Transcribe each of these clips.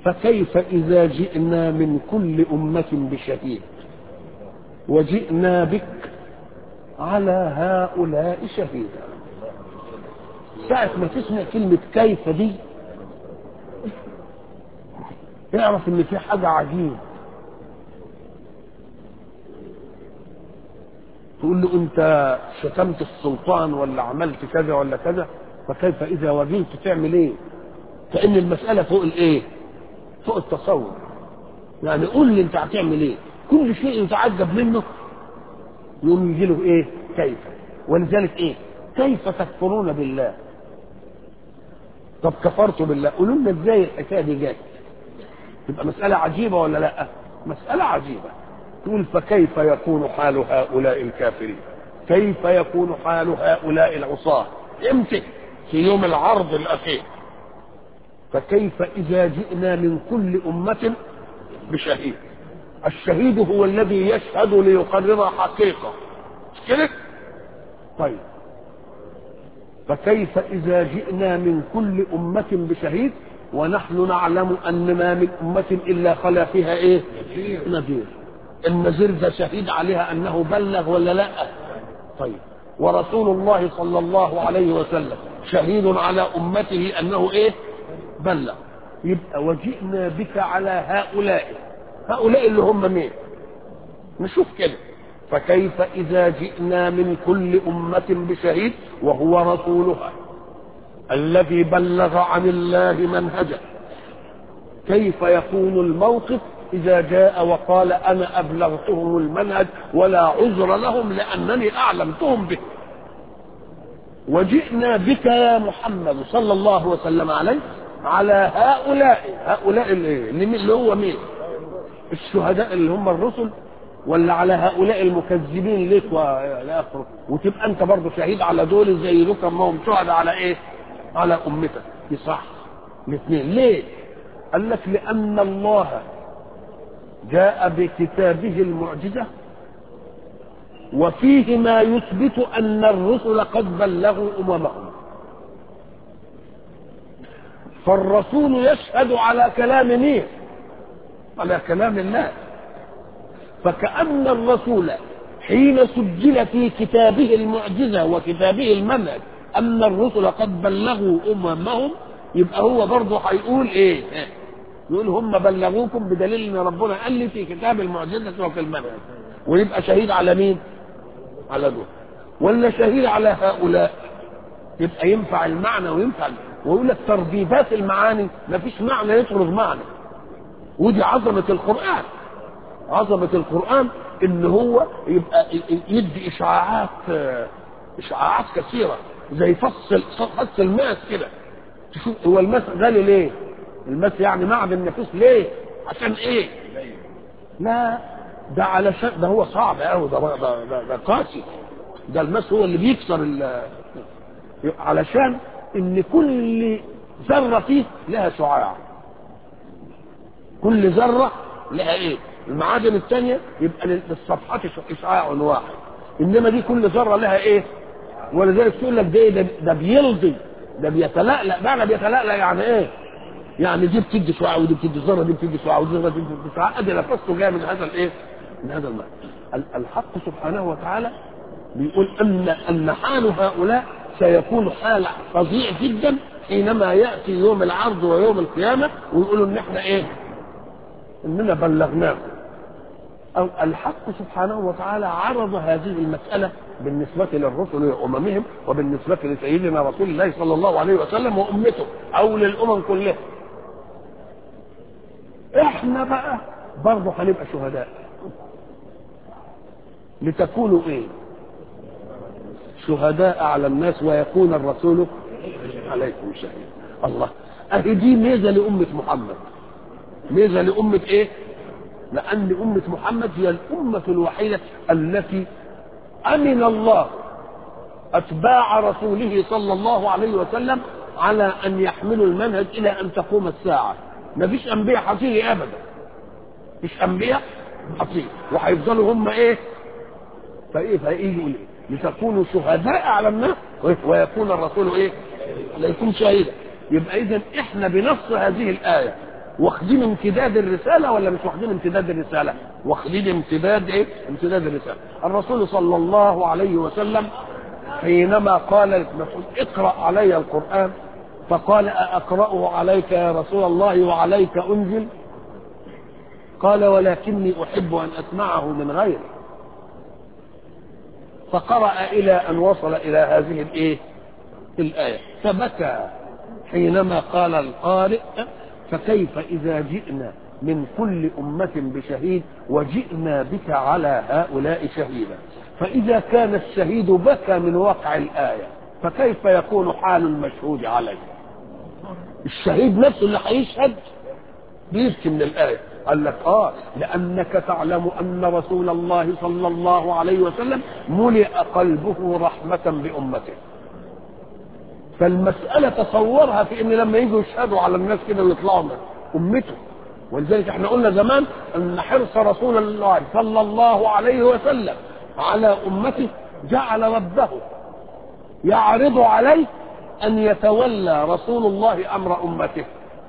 فكيف إذا جئنا من كل أمة بشهيد وجئنا بك على هؤلاء شهيدا ساعة ما تسمع كلمة كيف دي اعرف ان في حاجة عجيب تقول له انت شتمت السلطان ولا عملت كذا ولا كذا فكيف اذا واجهت تعمل ايه كأن المسألة فوق الايه فوق التصور يعني قول لي انت هتعمل ايه كل شيء يتعجب منه يقوم يجي له ايه كيف ولذلك ايه كيف تكفرون بالله طب كفرتوا بالله قولوا لنا ازاي الحكايه دي جت تبقى مساله عجيبه ولا لا مساله عجيبه تقول فكيف يكون حال هؤلاء الكافرين كيف يكون حال هؤلاء العصاة امتى في يوم العرض الاخير فكيف اذا جئنا من كل امه بشهيد الشهيد هو الذي يشهد ليقرر حقيقه مش كده طيب فكيف إذا جئنا من كل أمة بشهيد ونحن نعلم أن ما من أمة إلا خلا فيها إيه نذير النذير ده شهيد عليها أنه بلغ ولا لا طيب ورسول الله صلى الله عليه وسلم شهيد على أمته أنه إيه بلغ يبقى وجئنا بك على هؤلاء هؤلاء اللي هم مين نشوف كده فكيف إذا جئنا من كل أمة بشهيد وهو رسولها الذي بلغ عن الله منهجه كيف يكون الموقف إذا جاء وقال أنا أبلغتهم المنهج ولا عذر لهم لأنني أعلمتهم به وجئنا بك يا محمد صلى الله وسلم عليه على هؤلاء هؤلاء اللي, اللي هو مين الشهداء اللي هم الرسل ولا على هؤلاء المكذبين لك والى اخره وتبقى انت برضه شهيد على دول زي دول ما هم شهداء على ايه؟ على امتك يصح الاثنين ليه؟ قال لك لان الله جاء بكتابه المعجزه وفيه ما يثبت ان الرسل قد بلغوا اممهم فالرسول يشهد على كلام مين؟ على كلام الله فكأن الرسول حين سجل في كتابه المعجزة وكتابه المنهج أن الرسل قد بلغوا أممهم يبقى هو برضه هيقول إيه؟ يقول هم بلغوكم بدليل ان ربنا قال لي في كتاب المعجزه وفي المنهج ويبقى شهيد على مين؟ على دول ولا شهيد على هؤلاء يبقى ينفع المعنى وينفع ويقول لك تربيبات المعاني ما فيش معنى يطرد معنى ودي عظمه القران عظمه القران ان هو يبقى يدي اشعاعات اشعاعات كثيره زي فص فص الماس كده تشوف هو الماس غالي ليه؟ الماس يعني معدن نفيس ليه؟ عشان ايه؟ لا ده علشان ده هو صعب قوي ده ده, ده, ده قاسي ده الماس هو اللي بيكسر ال علشان ان كل ذره فيه لها شعاع كل ذره لها ايه؟ المعادن الثانيه يبقى للصفحات اشعاع واحد انما دي كل ذره لها ايه؟ ولذلك تقول لك ده ايه ده, ده بيلضي ده بيتلألأ معنى بيتلألأ يعني ايه؟ يعني دي بتدي شعاع ودي بتدي ذره دي بتدي شعاع ودي بتدي شعاع ادي نفسه جاي من هذا الايه؟ من هذا المعنى الحق سبحانه وتعالى بيقول ان ان حال هؤلاء سيكون حال فظيع جدا حينما ياتي يوم العرض ويوم القيامه ويقولوا ان احنا ايه؟ اننا بلغناكم أو الحق سبحانه وتعالى عرض هذه المسألة بالنسبة للرسل وأممهم وبالنسبة لسيدنا رسول الله صلى الله عليه وسلم وأمته أو للأمم كلها احنا بقى برضه هنبقى شهداء لتكونوا ايه شهداء على الناس ويكون الرسول عليكم شهيد الله اهي دي ميزه لامه محمد ميزه لامه ايه لان امه محمد هي الامه الوحيده التي امن الله اتباع رسوله صلى الله عليه وسلم على ان يحملوا المنهج الى ان تقوم الساعه ما فيش انبياء هتيجي ابدا مش انبياء هتيجي وهيفضلوا هم ايه فايه فايه يقول ايه لتكونوا شهداء على الناس ويكون الرسول ايه لا يكون شهيدا يبقى اذا احنا بنص هذه الايه واخدين امتداد الرساله ولا مش واخدين امتداد الرساله واخدين امتداد ايه امتداد الرساله الرسول صلى الله عليه وسلم حينما قال للمسعود اقرا علي القران فقال أقرأه عليك يا رسول الله وعليك أنزل قال ولكني أحب أن أسمعه من غيري فقرأ إلى أن وصل إلى هذه الإيه الآية فبكى حينما قال القارئ فكيف إذا جئنا من كل أمة بشهيد وجئنا بك على هؤلاء شهيدا فإذا كان الشهيد بكى من وقع الآية فكيف يكون حال المشهود عليه الشهيد نفسه اللي هيشهد بيبكي من الآية قال لك اه لأنك تعلم أن رسول الله صلى الله عليه وسلم ملئ قلبه رحمة بأمته فالمسألة تصورها في ان لما يجوا يشهدوا على الناس كده ويطلعوا من امته ولذلك احنا قلنا زمان ان حرص رسول الله صلى الله عليه وسلم على امته جعل ربه يعرض عليه ان يتولى رسول الله امر امته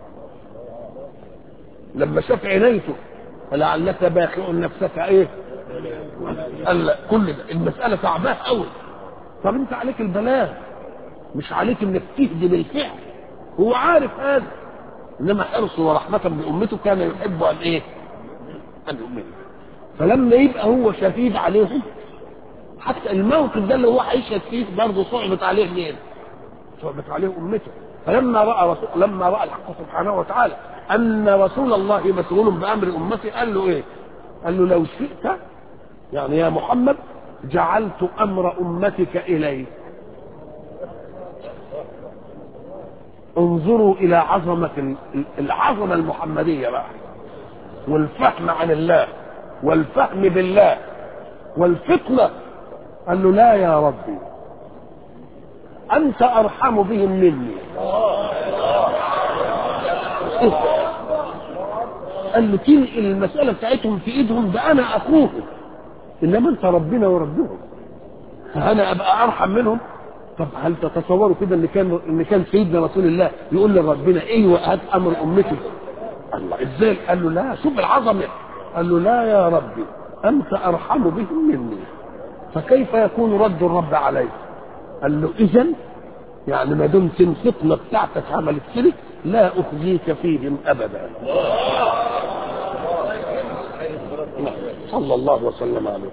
لما شاف عنايته فلعلك باخع نفسك ايه قال لا كل ده المساله تعباه قوي طب انت عليك البلاغ مش عليك انك تهدي بالفعل هو عارف هذا انما حرصه ورحمه بامته كان يحب ان ايه ان يؤمن فلما يبقى هو شهيد عليهم حتى الموقف ده اللي هو هيشهد فيه برضه صعبت عليه مين؟ صعبت عليه امته فلما راى رسول لما راى الحق سبحانه وتعالى ان رسول الله مسؤول بامر امته قال له ايه؟ قال له لو شئت يعني يا محمد جعلت امر امتك الي انظروا الى عظمه العظمه المحمديه بقى والفهم عن الله والفهم بالله والفطنه قال له لا يا ربي انت ارحم بهم مني قال له تنقل المساله بتاعتهم في ايدهم ده انا اخوهم انما انت ربنا وربهم فانا ابقى ارحم منهم طب هل تتصوروا كده ان كان ان كان سيدنا رسول الله يقول لربنا ايوه هات امر امتي الله ازاي قال له لا شوف العظمه قال له لا يا ربي انت ارحم بهم مني فكيف يكون رد الرب عليه قال له اذا يعني ما دمت الفطنه بتاعتك عملت كده لا اخزيك فيهم ابدا صلى الله وسلم عليه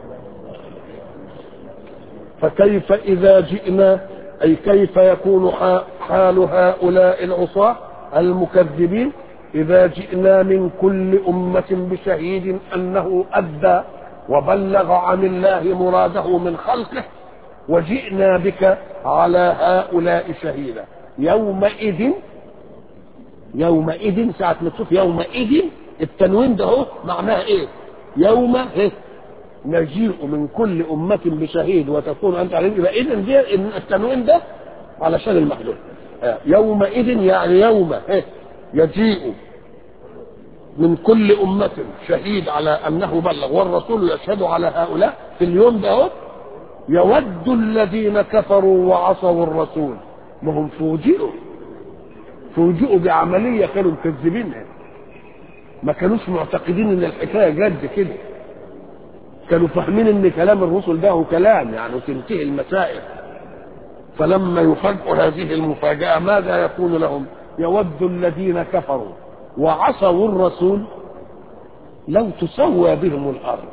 فكيف اذا جئنا اي كيف يكون حال هؤلاء العصاه المكذبين اذا جئنا من كل امه بشهيد انه ادى وبلغ عن الله مراده من خلقه وجئنا بك على هؤلاء شهيدا يومئذ يومئذ ساعة ما تشوف يومئذ التنوين ده هو معناه ايه؟ يوم إيه؟ نجيء من كل أمة بشهيد وتكون أنت عليهم يبقى إذا دي التنوين ده علشان المحدود يومئذ يعني يوم إيه؟ يجيء من كل أمة شهيد على أنه بلغ والرسول يشهد على هؤلاء في اليوم ده يود الذين كفروا وعصوا الرسول ما هم فوجئوا فوجئوا بعملية كانوا مكذبينها ما كانوش معتقدين ان الحكاية جد كده كانوا فاهمين ان كلام الرسل ده هو كلام يعني وتنتهي المسائل فلما يفاجئوا هذه المفاجأة ماذا يكون لهم يود الذين كفروا وعصوا الرسول لو تسوى بهم الارض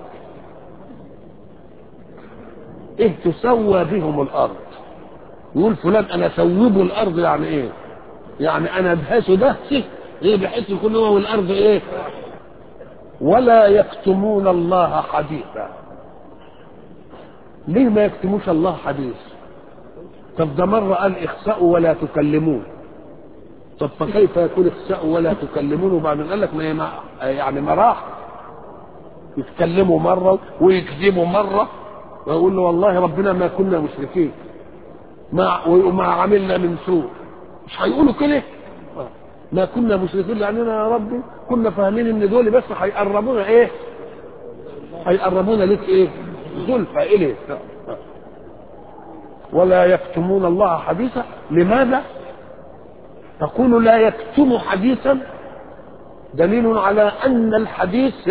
ايه تسوى بهم الارض يقول فلان انا سوبه الارض يعني ايه يعني انا ادهسه دهسه ايه بحيث يكون هو والارض ايه ولا يكتمون الله حديثا ليه ما يكتموش الله حديث طب ده مرة قال اخسأوا ولا تكلمون طب فكيف يكون اخسأوا ولا تكلمون وبعدين قال لك ما يعني مراح يتكلموا مرة ويكذبوا مرة ويقول له والله ربنا ما كنا مشركين ما وما عملنا من سوء مش هيقولوا كده ما كنا مشركين لاننا يا ربي كنا فاهمين ان دول بس هيقربونا ايه هيقربونا لك ايه زلفى اليه ولا يكتمون الله حديثا لماذا تقول لا يكتم حديثا دليل على ان الحديث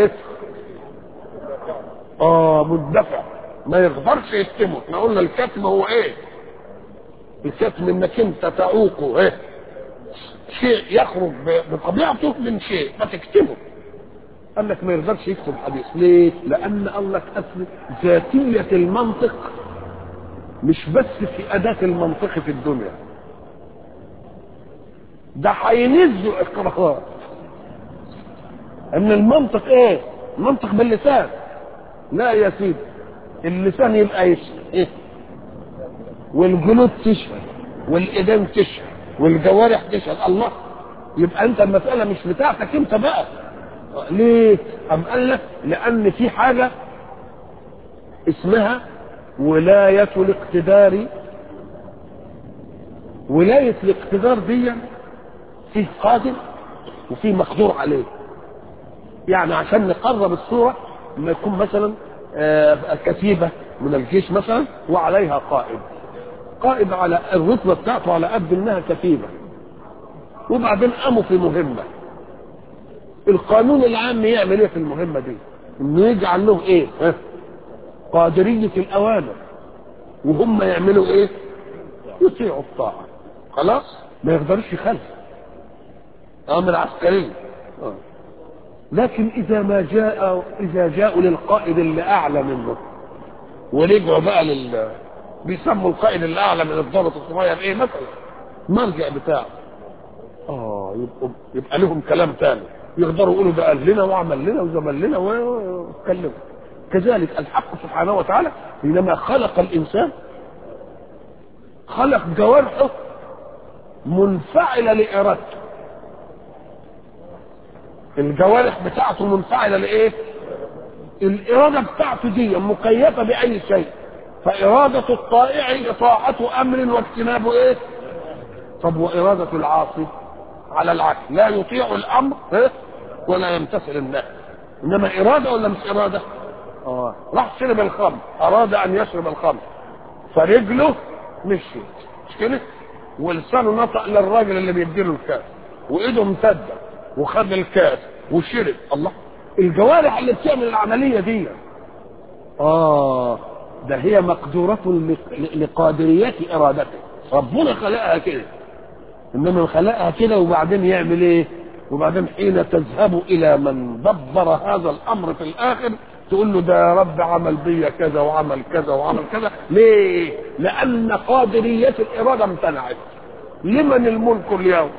اه مندفع ما يقدرش يكتمه احنا قلنا الكتم هو ايه الكتم انك انت تعوقه ايه شيء يخرج بطبيعته من شيء ما تكتمه قال لك ما يقدرش يكتب حديث ليه لان قال لك اصل ذاتيه المنطق مش بس في اداه المنطق في الدنيا ده هينزوا اقرارات ان المنطق ايه المنطق باللسان لا يا سيدي اللسان يبقى يشهد إيه؟ والجلود تشهد والايدين تشهد والجوارح تشهد الله يبقى انت المساله مش بتاعتك انت بقى ليه ام قال لك لان في حاجه اسمها ولايه الاقتدار ولايه الاقتدار دي فيه قادر وفيه مقدور عليه يعني عشان نقرب الصوره لما يكون مثلا كتيبة من الجيش مثلا وعليها قائد قائد على الرتبة بتاعته على قد انها كتيبة وبعدين قاموا في مهمة القانون العام يعمل ايه في المهمة دي انه يجعل له ايه ها؟ قادرية الاوامر وهم يعملوا ايه يطيعوا الطاعة خلاص ما يقدرش يخالفوا امر عسكري آه. لكن اذا ما جاء اذا جاءوا للقائد اللي اعلى منه ورجعوا بقى لل بيسموا القائد اللي اعلى من الضابط الصغير ايه مثلا المرجع بتاعه اه يبقوا يبقى لهم كلام تاني يقدروا يقولوا ده قال لنا وعمل لنا وزمل لنا واتكلموا كذلك الحق سبحانه وتعالى حينما خلق الانسان خلق جوارحه منفعله لارادته الجوارح بتاعته منفعله لايه؟ الاراده بتاعته دي مكيفه باي شيء فاراده الطائع اطاعه امر واجتناب ايه؟ طب واراده العاصي على العكس لا يطيع الامر إيه؟ ولا يمتثل النهي انما اراده ولا مش اراده؟ اه راح شرب الخمر اراد ان يشرب الخمر فرجله مشيت مش كده؟ ولسانه نطق للراجل اللي بيديله الكاس وايده امتده وخد الكاس وشرب الله الجوارح اللي بتعمل العملية دي اه ده هي مقدورة لقادرية ارادته ربنا خلقها كده انما خلقها كده وبعدين يعمل ايه وبعدين حين تذهب الى من دبر هذا الامر في الاخر تقول له ده يا رب عمل بيا كذا وعمل كذا وعمل كذا ليه لان قادرية الاراده امتنعت لمن الملك اليوم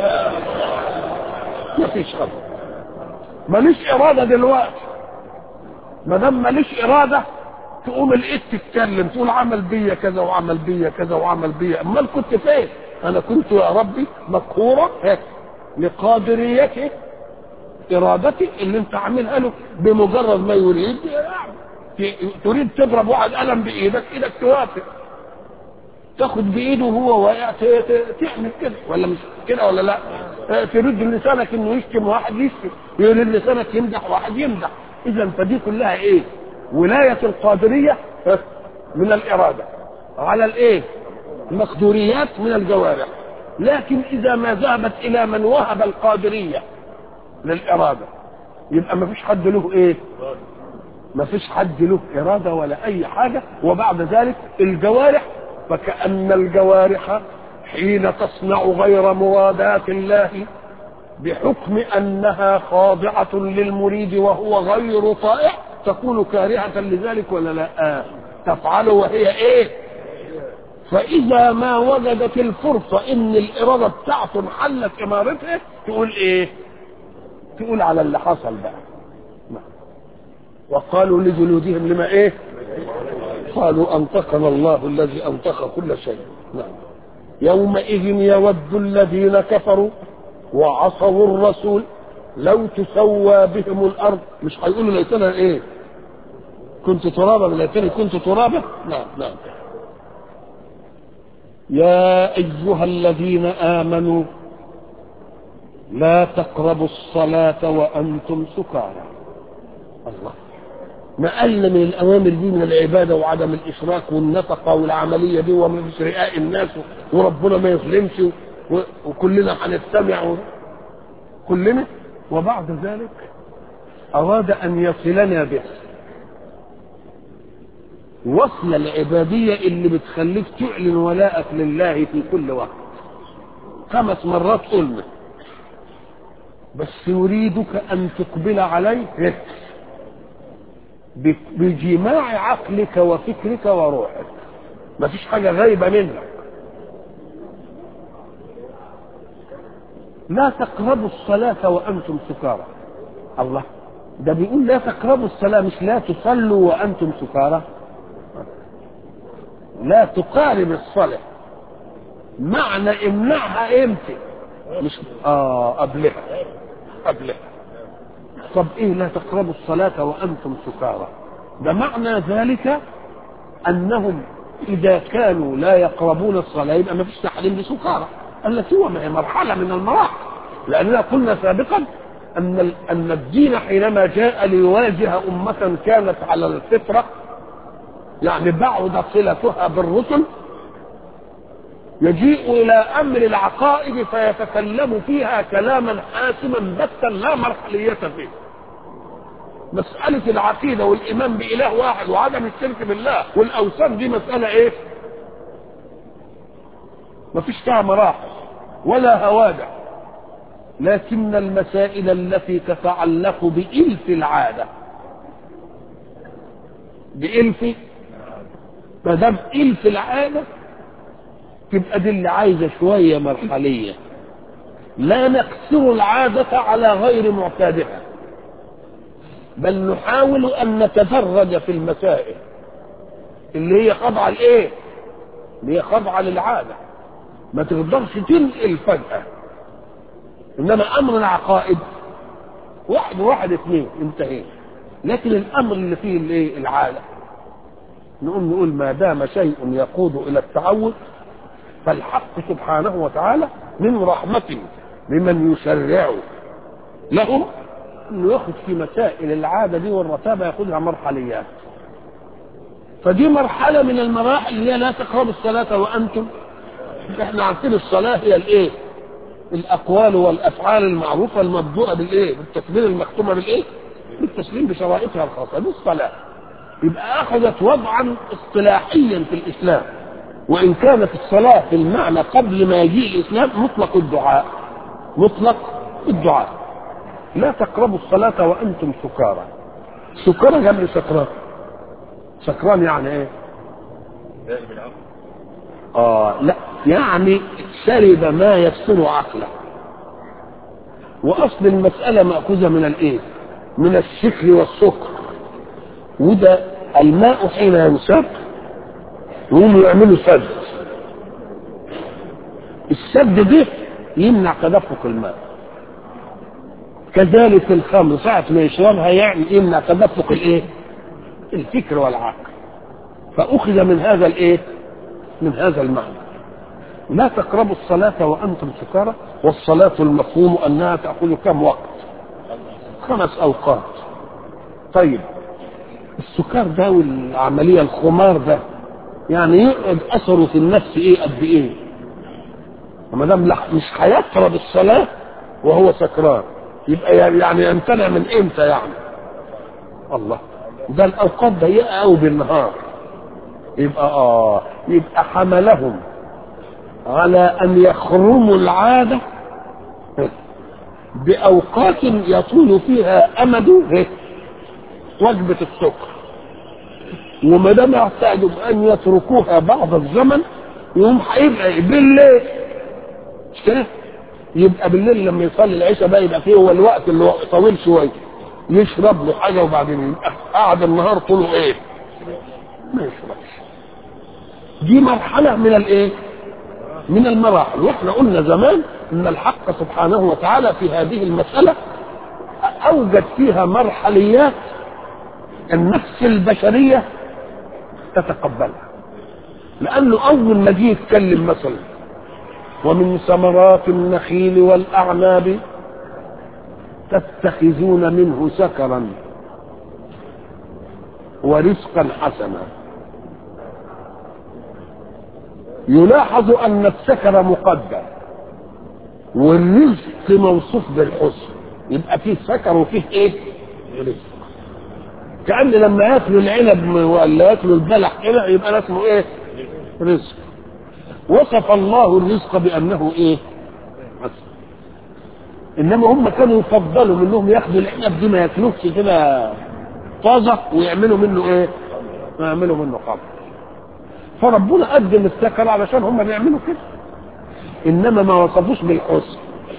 مفيش خبر ماليش اراده دلوقتي ما دام ماليش اراده تقوم الايد تتكلم تقول عمل بيا كذا وعمل بيا كذا وعمل بيا امال كنت فين انا كنت يا ربي مقهورة لقادريته ارادتي اللي انت عاملها له بمجرد ما يريد تريد تضرب واحد قلم بايدك ايدك توافق تاخد بايده وهو واقع تعمل كده ولا مش كده ولا لا تريد لسانك انه يشتم واحد يشتم يريد لسانك يمدح واحد يمدح اذا فدي كلها ايه ولايه القادريه من الاراده على الايه المقدوريات من الجوارح لكن اذا ما ذهبت الى من وهب القادريه للاراده يبقى ما فيش حد له ايه ما فيش حد له اراده ولا اي حاجه وبعد ذلك الجوارح فكأن الجوارح حين تصنع غير مرادات الله بحكم أنها خاضعة للمريد وهو غير طائع تكون كارهة لذلك ولا لا آه. تفعل وهي ايه فإذا ما وجدت الفرصة إن الإرادة بتاعته انحلت إمارته تقول إيه؟ تقول على اللي حصل بقى وقالوا لجلودهم لما إيه؟ قالوا أنطقنا الله الذي أنطق كل شيء نعم يومئذ يود الذين كفروا وعصوا الرسول لو تسوى بهم الأرض مش هيقولوا ليتنا إيه كنت ترابا ليتني كنت ترابا نعم نعم يا أيها الذين آمنوا لا تقربوا الصلاة وأنتم سكارى الله ما قل من الأوامر دي من العبادة وعدم الإشراك والنفقة والعملية دي ومش رئاء الناس وربنا ما يظلمش وكلنا هنستمع كلنا وبعد ذلك أراد أن يصلنا به وصل العبادية اللي بتخليك تعلن ولاءك لله في كل وقت خمس مرات قلنا بس يريدك أن تقبل عليه بجماع عقلك وفكرك وروحك مفيش حاجة غايبة منك لا تقربوا الصلاة وأنتم سكارى الله ده بيقول لا تقربوا الصلاة مش لا تصلوا وأنتم سكارى لا تقارب الصلاة معنى امنعها امتى مش اه قبلها قبلها طب ايه لا تقربوا الصلاة وانتم سكارى ده معنى ذلك انهم اذا كانوا لا يقربون الصلاة يبقى ما فيش تحريم لسكارى التي هو مرحلة من المراحل لاننا قلنا سابقا ان ان الدين حينما جاء ليواجه امة كانت على الفطرة يعني بعد صلتها بالرسل يجيء الى امر العقائد فيتكلم فيها كلاما حاسما بتا لا مرحليه فيه مسألة العقيدة والإيمان بإله واحد وعدم الشرك بالله والأوثان دي مسألة إيه؟ مفيش فيها مراحل ولا هوادع لكن المسائل التي تتعلق بإلف العادة بإلف ما دام إلف العادة تبقى دي اللي عايزه شويه مرحليه لا نقصر العاده على غير معتادها بل نحاول ان نتفرج في المسائل اللي هي خاضعه لايه اللي هي خاضعه للعاده ما تقدرش تنقل فجاه انما امر العقائد واحد واحد اثنين انتهينا لكن الامر اللي فيه الايه العاده نقول نقول ما دام شيء يقود الى التعود فالحق سبحانه وتعالى من رحمته بمن يشرع له انه ياخذ في مسائل العاده دي والرتابه ياخذها مرحليات فدي مرحله من المراحل اللي هي لا تقربوا الصلاه وانتم احنا عارفين الصلاه هي الايه؟ الاقوال والافعال المعروفه المبدوءه بالايه؟ بالتكبير المختومه بالايه؟ بالتسليم بشرائطها الخاصه دي الصلاه يبقى اخذت وضعا اصطلاحيا في الاسلام وإن كانت الصلاة في المعنى قبل ما يجيء الإسلام مطلق الدعاء مطلق الدعاء لا تقربوا الصلاة وأنتم سكارى سكارى جمع سكران سكران يعني إيه؟ آه لا يعني شرب ما يفسر عقله وأصل المسألة مأخوذة من الإيه؟ من السكر والسكر وده الماء حين ينسب يقوموا يعملوا سد السد ده يمنع تدفق الماء كذلك الخمر ساعة ما يشربها يعني يمنع تدفق الايه؟ الفكر والعقل فأخذ من هذا الايه؟ من هذا المعنى لا تقربوا الصلاة وأنتم سكارى والصلاة المفهوم أنها تأخذ كم وقت؟ خمس أوقات طيب السكر ده والعملية الخمار ده يعني يقعد اثره في النفس ايه قد ايه وما دام مش هيقرب الصلاه وهو سكران يبقى يعني يمتنع من امتى يعني الله ده الاوقات ضيقه قوي بالنهار يبقى اه يبقى حملهم على ان يخرموا العاده باوقات يطول فيها امد وجبه السكر وما دام يحتاجوا ان يتركوها بعض الزمن يقوم هيبقى بالليل مش كده؟ يبقى بالليل لما يصلي العشاء بقى يبقى فيه هو الوقت اللي هو طويل شويه يشرب له حاجه وبعدين يبقى قاعد النهار طوله ايه؟ ما يشربش دي مرحله من الايه؟ من المراحل واحنا قلنا زمان ان الحق سبحانه وتعالى في هذه المساله اوجد فيها مرحليات النفس البشريه تتقبلها لانه اول ما جه يتكلم مثلا ومن ثمرات النخيل والاعناب تتخذون منه سكرا ورزقا حسنا يلاحظ ان السكر مقدر والرزق موصوف بالحسن يبقى فيه سكر وفيه ايه رزق كأن لما ياكلوا العنب ولا ياكلوا البلح كده يبقى ده اسمه ايه رزق وصف الله الرزق بانه ايه رزق انما هم كانوا يفضلوا منهم ياخدوا العنب دي ما ياكلوش كده طازه ويعملوا منه ايه ويعملوا منه قبر فربنا قدم السكر علشان هم بيعملوا كده انما ما وصفوش بالحسن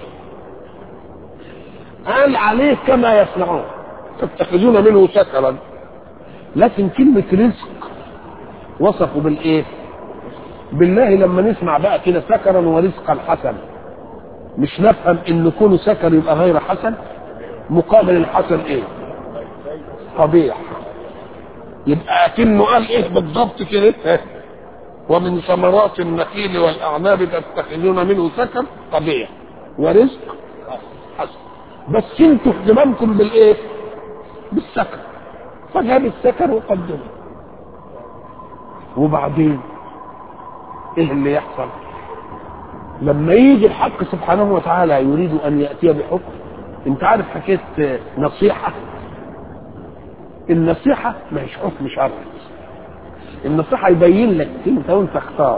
قال عليه كما يصنعون تتخذون منه سكرا لكن كلمة رزق وصفوا بالايه بالله لما نسمع بقى كده سكرا ورزقا حسنا مش نفهم ان كونه سكر يبقى غير حسن مقابل الحسن ايه قبيح يبقى كأنه قال ايه بالضبط كده ومن ثمرات النخيل والاعناب تتخذون منه سكر قبيح ورزق حسن بس انتوا اهتمامكم بالايه بالسكر فجاب السكر وقدمه وبعدين ايه اللي يحصل لما يجي الحق سبحانه وتعالى يريد ان ياتي بحكم انت عارف حكايه نصيحه النصيحه مش حكم شرعي النصيحه يبين لك انت وانت اختار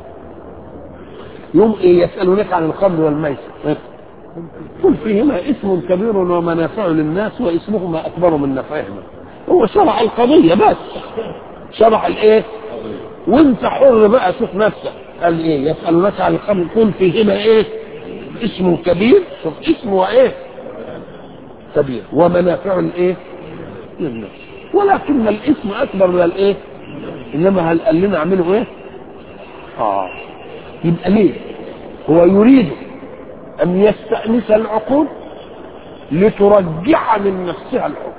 يوم ايه يسالونك عن الخمر والميسر قل فيهما اسم كبير ومنافع للناس واسمهما اكبر من نفعهما هو شرع القضيه بس شرع الايه وانت حر بقى شوف نفسك قال ايه يسالونك عن الخمر قل فيهما ايه اسم كبير شوف اسم وايه كبير ومنافع الايه للناس ولكن الاسم اكبر من الايه انما هل قال لنا اعملوا ايه اه يبقى ليه هو يريد ان يستأنس العقول لترجع من نفسها الحكم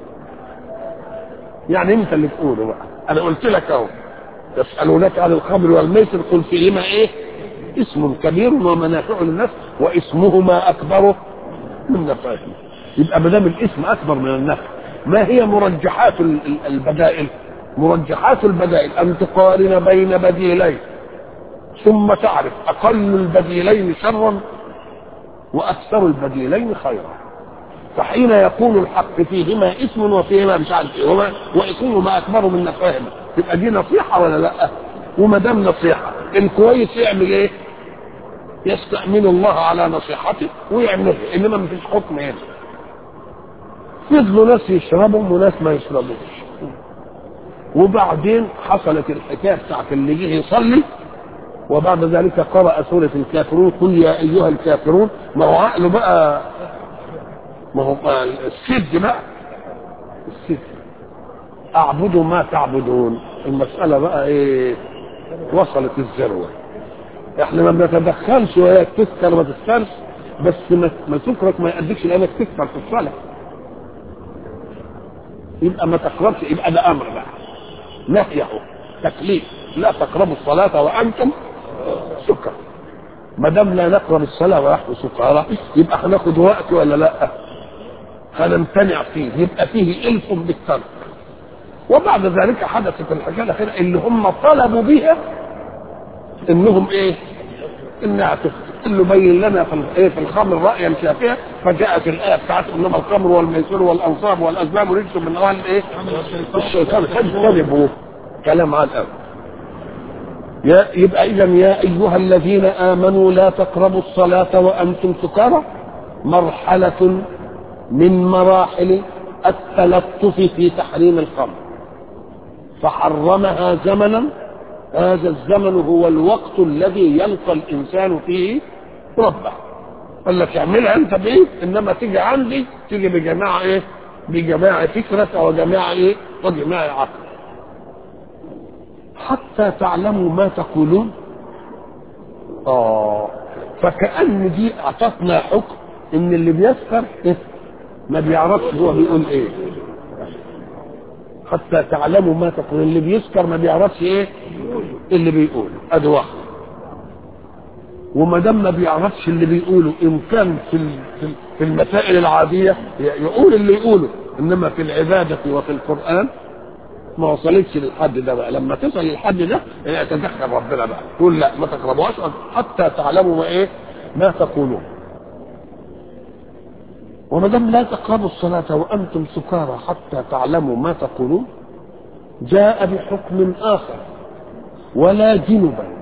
يعني انت اللي تقوله بقى انا قلت لك اهو يسألونك عن الخمر والميسر قل فيهما ايه اسم كبير ومنافع للناس واسمهما اكبر من نفعهما يبقى ما دام الاسم اكبر من النفع ما هي مرجحات البدائل مرجحات البدائل ان تقارن بين بديلين ثم تعرف اقل البديلين شرا واكثر البديلين خيرا فحين يكون الحق فيهما اسم وفيهما مش عارف ايه واسمهما اكبر من نفعهما تبقى دي نصيحه ولا لا؟ وما دام نصيحه الكويس يعمل ايه؟ يستأمن الله على نصيحته ويعملها انما مفيش حكم هنا فضلوا ناس يشربوا وناس ما يشربوش وبعدين حصلت الحكايه بتاعت اللي جه يصلي وبعد ذلك قرأ سورة الكافرون قل يا أيها الكافرون ما هو عقله بقى ما هو السد بقى السد أعبد ما تعبدون المسألة بقى إيه وصلت الذروة احنا ما بنتدخلش وهي تسكر ما تسكرش بس ما, ما سكرك ما يأديكش لأنك تكفر في الصلاة يبقى ما تقربش يبقى ده أمر بقى نهيه تكليف لا تقربوا الصلاة وأنتم سكر ما دام لا نقرب الصلاة ونحن سكارى يبقى هناخد وقت ولا لا؟ هنمتنع فيه يبقى فيه ألف بالترك وبعد ذلك حدثت الحكاية الأخيرة اللي هم طلبوا بها إنهم إيه؟ إنها تفطر قال له بين لنا في ايه في الخمر رايا شافيا فجاءت الايه بتاعت انما الخمر والميسر والانصاب والازلام رجس من اهل ايه؟ الشيطان فاجتنبوا كلام عن الأول يا يبقى اذا يا ايها الذين امنوا لا تقربوا الصلاه وانتم سكارى مرحله من مراحل التلطف في تحريم الخمر فحرمها زمنا هذا الزمن هو الوقت الذي يلقى الانسان فيه ربه قال لك اعملها انت بايه انما تيجي عندي تيجي بجماعه ايه بجماعه فكره وجماعه ايه وجماعه عقل حتى تعلموا ما تقولون اه فكأن دي اعطتنا حكم ان اللي بيسكر إيه؟ ما بيعرفش هو بيقول ايه حتى تعلموا ما تقول اللي بيسكر ما بيعرفش ايه اللي بيقوله ادي واحد وما دام ما بيعرفش اللي بيقوله ان كان في في المسائل العاديه يقول اللي يقوله انما في العباده وفي القران ما وصلتش للحد ده بقى لما تصل للحد ده يتدخل ربنا بقى يقول لا ما تقربوهاش حتى تعلموا ما ايه ما تقولون وما دام لا تقربوا الصلاة وأنتم سكارى حتى تعلموا ما تقولون جاء بحكم آخر ولا جنبا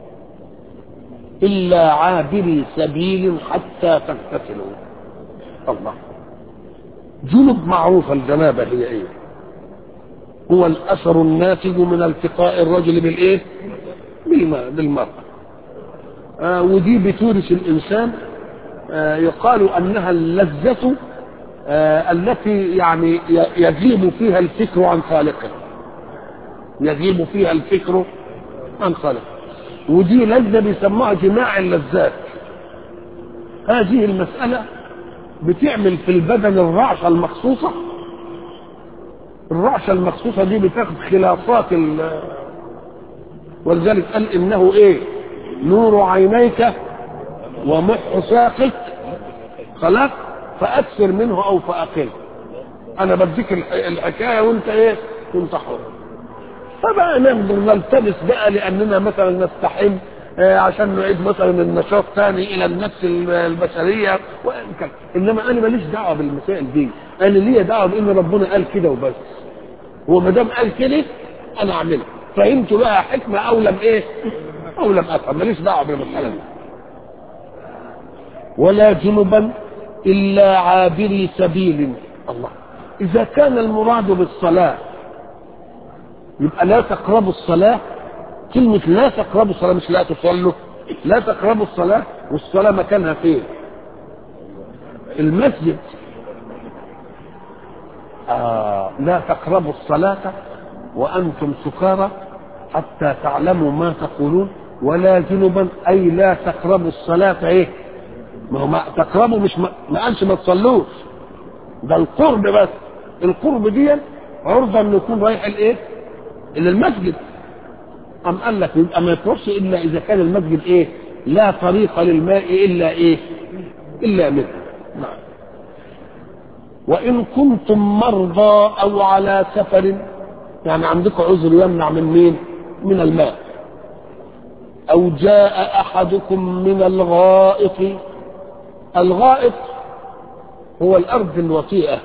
إلا عابري سبيل حتى تغتسلوا الله جنب معروفة الجنابة هي إيه هو الأثر الناتج من التقاء الرجل بالإيه بالماء بالمرأة آه ودي بتورث الإنسان آه يقال أنها اللذة آه التي يعني يغيب فيها الفكر عن خالقه يغيب فيها الفكر عن خالقه ودي لذة بيسموها جماع اللذات هذه المسألة بتعمل في البدن الرعشة المخصوصة الرعشة المخصوصة دي بتاخد خلافات ال ولذلك قال إنه إيه نور عينيك ومح ساقك خلاص فأكثر منه أو فأقل أنا بديك الحكاية وأنت إيه وأنت حر فبقى نقدر نلتبس بقى لاننا مثلا نستحم آه عشان نعيد مثلا النشاط ثاني الى النفس البشريه وكذا انما انا ماليش دعوه بالمسائل دي انا ليا دعوه بان ربنا قال كده وبس هو ما دام قال كده انا اعملها فهمت بقى حكمه او لم ايه او لم افهم ماليش دعوه بالمساله دي ولا جنبا الا عابري سبيل الله اذا كان المراد بالصلاه يبقى لا تقربوا الصلاة كلمة لا تقربوا الصلاة مش لا تصلوا لا تقربوا الصلاة والصلاة مكانها فين المسجد آه لا تقربوا الصلاة وأنتم سكارى حتى تعلموا ما تقولون ولا جنبا أي لا تقربوا الصلاة إيه ما هو ما تقربوا مش ما, ما قالش ما تصلوش ده القرب بس القرب دي عرضة انه يكون رايح الايه الى المسجد أم قال لك يبقى ما يطرش إلا إذا كان المسجد إيه لا طريق للماء إلا إيه إلا منه نعم وإن كنتم مرضى أو على سفر يعني عندكم عذر يمنع من مين من الماء أو جاء أحدكم من الغائط الغائط هو الأرض الوطيئة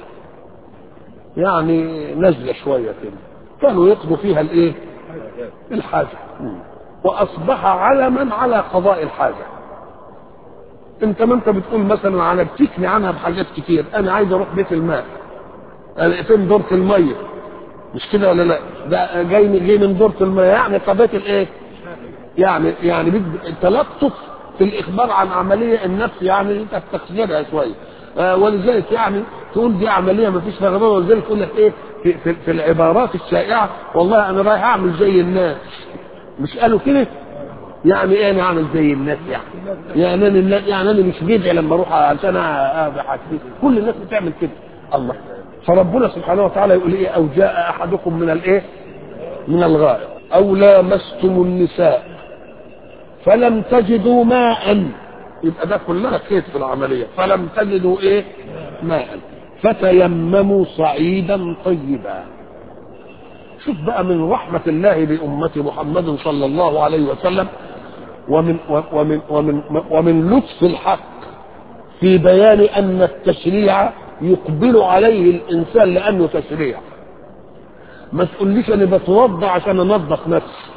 يعني نزلة شوية كده كانوا يقضوا فيها الايه الحاجة واصبح علما على قضاء الحاجة انت ما انت بتقول مثلا انا بتكني عنها بحاجات كتير انا عايز اروح بيت الماء فين دورة المية مش كده ولا لا ده جاي جاي من دورة المية يعني قضيت الايه يعني يعني بد- تلطف في الاخبار عن عمليه النفس يعني انت بتقصدها شويه آه ولذلك يعني تقول دي عمليه ما فيش فيها غضب ولذلك يقول لك ايه في, في, في العبارات الشائعه والله انا رايح اعمل زي الناس مش قالوا كده يعني ايه انا اعمل زي الناس يعني يعني انا يعني انا مش بدعي لما اروح عشان اضحك كل الناس بتعمل كده الله فربنا سبحانه وتعالى يقول ايه او جاء احدكم من الايه من الغائط او لامستم النساء فلم تجدوا ماء يبقى ده كلها خيط في العمليه فلم تجدوا ايه ماء فتيمموا صعيدا طيبا شوف بقى من رحمة الله بأمة محمد صلى الله عليه وسلم ومن ومن ومن ومن لطف الحق في بيان أن التشريع يقبل عليه الإنسان لأنه تشريع ما تقوليش أنا بتوضى عشان أنظف نفسي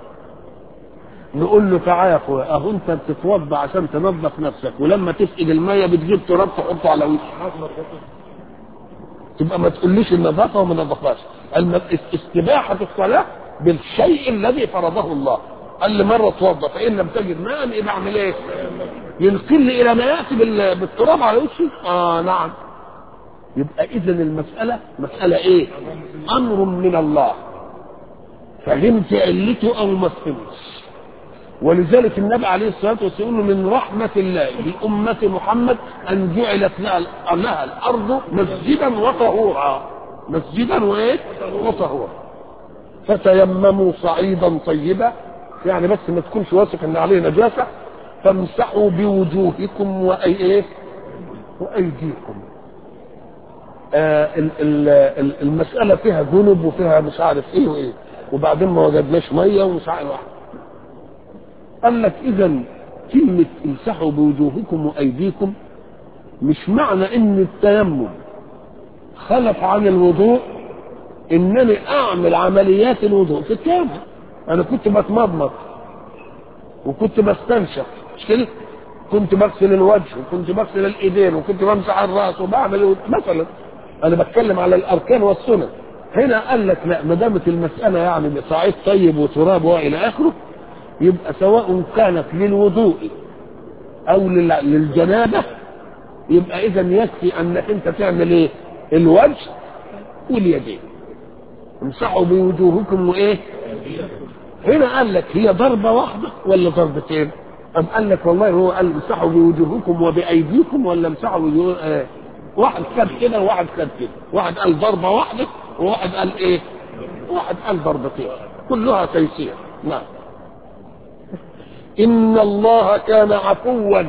نقول له تعالى يا اخويا اهو انت بتتوضى عشان تنظف نفسك ولما تفقد الميه بتجيب تراب تحطه على وشك تبقى ما تقوليش النظافه وما نظفهاش الم- استباحه الصلاه بالشيء الذي فرضه الله قال لي مره اتوضى فان لم تجد ماء يبقى اعمل ايه؟ ينقل لي الى ما ياتي بال- بالتراب على وشي؟ اه نعم يبقى اذا المساله مساله ايه؟ امر من الله فهمت علته او ما فهمتش ولذلك النبي عليه الصلاه والسلام يقول من رحمه الله بامه محمد ان جعلت لها لها الارض مسجدا وطهورا مسجدا وايه؟ وطهورا فتيمموا صعيدا طيبا يعني بس ما تكونش واثق ان عليه نجاسه فامسحوا بوجوهكم واي ايه؟ وايديكم آه ال- ال- ال- المساله فيها جنب وفيها مش عارف ايه وايه وبعدين ما وجدناش ميه ومش عارف قال لك اذا كلمه امسحوا بوجوهكم وايديكم مش معنى ان التيمم خلف عن الوضوء انني اعمل عمليات الوضوء في التيمم انا كنت بتمضمض وكنت بستنشق مش كده كنت بغسل الوجه وكنت بغسل الايدين وكنت بمسح الراس وبعمل مثلا انا بتكلم على الاركان والسنن هنا قال لك لا ما دامت المساله يعني بصعيد طيب وتراب والى اخره يبقى سواء كانت للوضوء او لل- للجنابه يبقى اذا يكفي انك انت تعمل ايه الوجه واليدين امسحوا بوجوهكم وايه هنا قال لك هي ضربة واحدة ولا ضربتين أم قال لك والله هو قال امسحوا بوجوهكم وبأيديكم ولا امسحوا بوجوه آه. واحد خد كده وواحد خد كده واحد قال ضربة واحدة وواحد قال ايه واحد قال ضربتين كلها تيسير نعم إن الله كان عفوا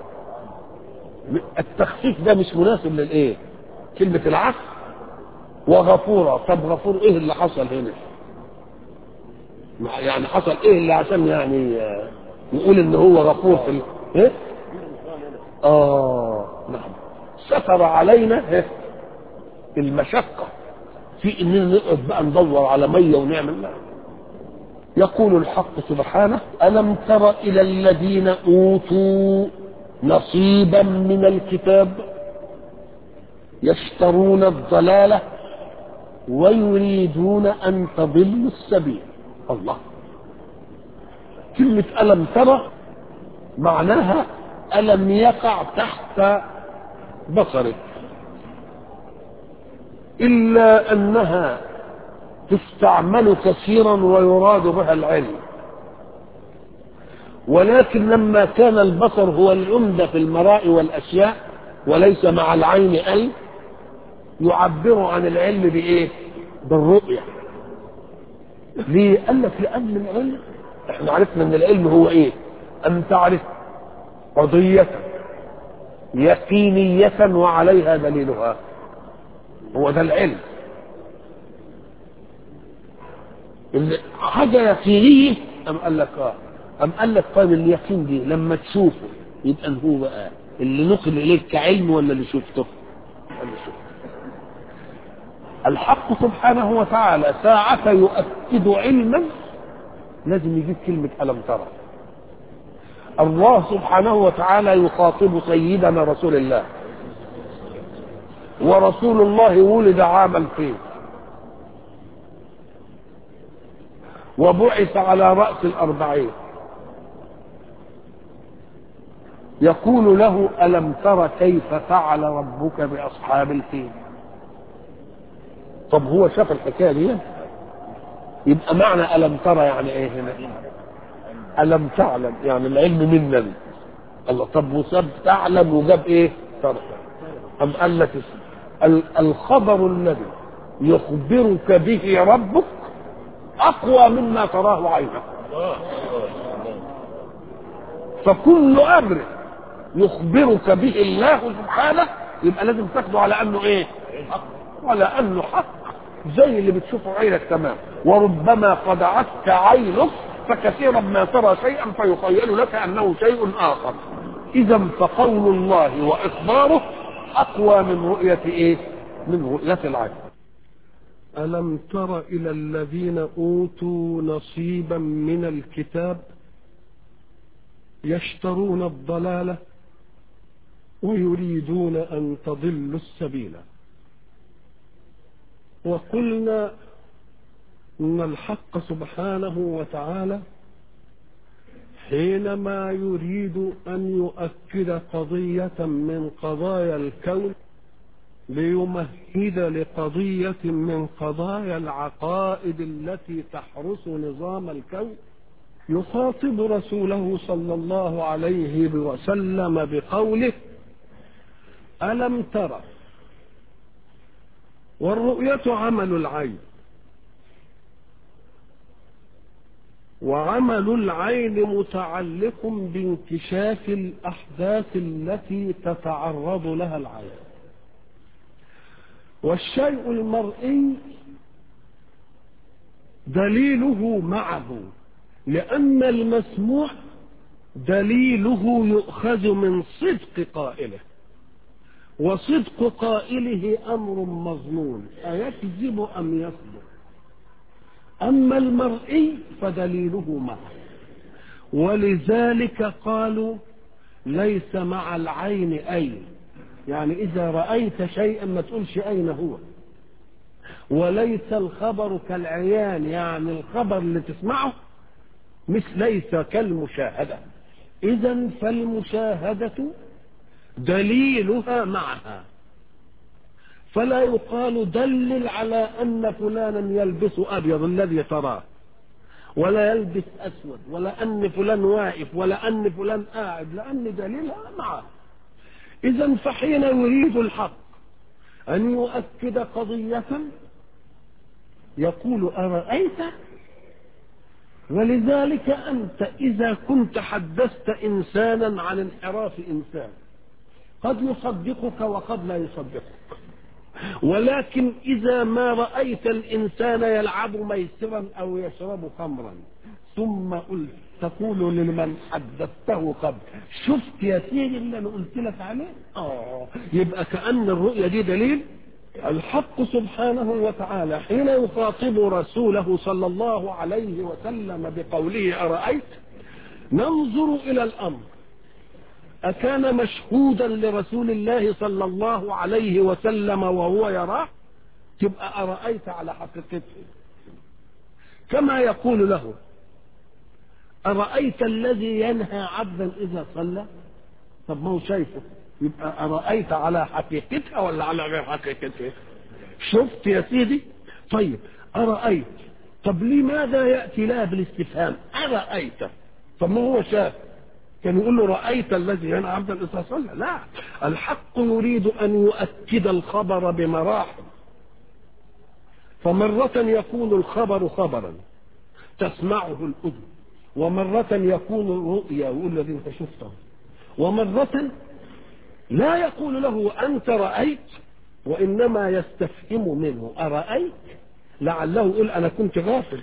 التخفيف ده مش مناسب للايه كلمة العفو وغفورا طب غفور ايه اللي حصل هنا يعني حصل ايه اللي عشان يعني آه، نقول ان هو غفور في ال... ايه اه نعم ستر علينا إيه؟ المشقة في اننا نقعد بقى ندور على مية ونعمل لا يقول الحق سبحانه ألم تر إلى الذين أوتوا نصيبا من الكتاب يشترون الضلالة ويريدون أن تضلوا السبيل الله كلمة ألم ترى معناها ألم يقع تحت بصرك إلا أنها تستعمل كثيرا ويراد بها العلم ولكن لما كان البصر هو العمدة في المراء والأشياء وليس مع العين أي يعبر عن العلم بإيه؟ بالرؤية ليه؟ قال لك لأن العلم احنا عرفنا ان العلم هو ايه؟ أن تعرف قضية يقينية وعليها دليلها هو ده العلم اللي حاجة يقينية أم قال لك اه أم قال لك طيب اليقين دي لما تشوفه يبقى هو بقى اللي نقل إليك كعلم ولا اللي شفته؟ اللي شفته الحق سبحانه وتعالى ساعة يؤكد علما لازم يجيب كلمة ألم ترى الله سبحانه وتعالى يخاطب سيدنا رسول الله ورسول الله ولد عام الفيل وبعث على رأس الأربعين يقول له ألم تر كيف فعل ربك بأصحاب الفيل طب هو شاف الحكاية دي يبقى معنى ألم ترى يعني إيه هنا ألم تعلم يعني العلم مننا الله طب وساب تعلم وجاب إيه ترى أم قال لك ال- الخبر الذي يخبرك به ربك أقوى مما تراه عينك فكل أمر يخبرك به الله سبحانه يبقى لازم تاخده على أنه إيه على أنه حق زي اللي بتشوفه عينك تمام وربما خدعتك عينك فكثيرا ما ترى شيئا فيخيل لك أنه شيء آخر إذا فقول الله وإخباره أقوى من رؤية إيه من رؤية العين ألم تر إلى الذين أوتوا نصيبا من الكتاب يشترون الضلالة ويريدون أن تضلوا السبيل وقلنا إن الحق سبحانه وتعالى حينما يريد أن يؤكد قضية من قضايا الكون ليمهد لقضية من قضايا العقائد التي تحرس نظام الكون يخاطب رسوله صلى الله عليه وسلم بقوله ألم ترى والرؤية عمل العين وعمل العين متعلق بانكشاف الأحداث التي تتعرض لها العين والشيء المرئي دليله معه لأن المسموع دليله يؤخذ من صدق قائله وصدق قائله أمر مظنون أيكذب أم يصدق أما المرئي فدليله معه ولذلك قالوا ليس مع العين أين يعني إذا رأيت شيئا ما تقولش أين هو وليس الخبر كالعيان يعني الخبر اللي تسمعه مش ليس كالمشاهدة إذا فالمشاهدة دليلها معها فلا يقال دلل على أن فلانا يلبس أبيض الذي تراه ولا يلبس أسود ولا أن فلان واقف ولا أن فلان قاعد لأن دليلها معه إذا فحين يريد الحق أن يؤكد قضية يقول أرأيت ولذلك أنت إذا كنت حدثت إنسانا عن انحراف إنسان قد يصدقك وقد لا يصدقك ولكن إذا ما رأيت الإنسان يلعب ميسرا أو يشرب خمرا ثم قلت تقول لمن حدثته قبل شفت يا سيدي اللي أنا قلت لك عليه آه يبقى كأن الرؤية دي دليل الحق سبحانه وتعالى حين يخاطب رسوله صلى الله عليه وسلم بقوله أرأيت ننظر إلى الأمر أكان مشهودا لرسول الله صلى الله عليه وسلم وهو يراه تبقى أرأيت على حقيقته كما يقول له أرأيت الذي ينهى عبدا إذا صلى طب ما هو شايفه يبقى أرأيت على حقيقتها ولا على غير حقيقتها شفت يا سيدي طيب أرأيت طب لماذا يأتي لا بالاستفهام أرأيت طب ما هو شاف كان يقول له رأيت الذي ينهى عبدا إذا صلى لا الحق يريد أن يؤكد الخبر بمراحل فمرة يكون الخبر خبرا تسمعه الأذن ومرة يكون الرؤيا يقول الذي انت شفته ومرة لا يقول له أنت رأيت وإنما يستفهم منه أرأيت لعله يقول أنا كنت غافل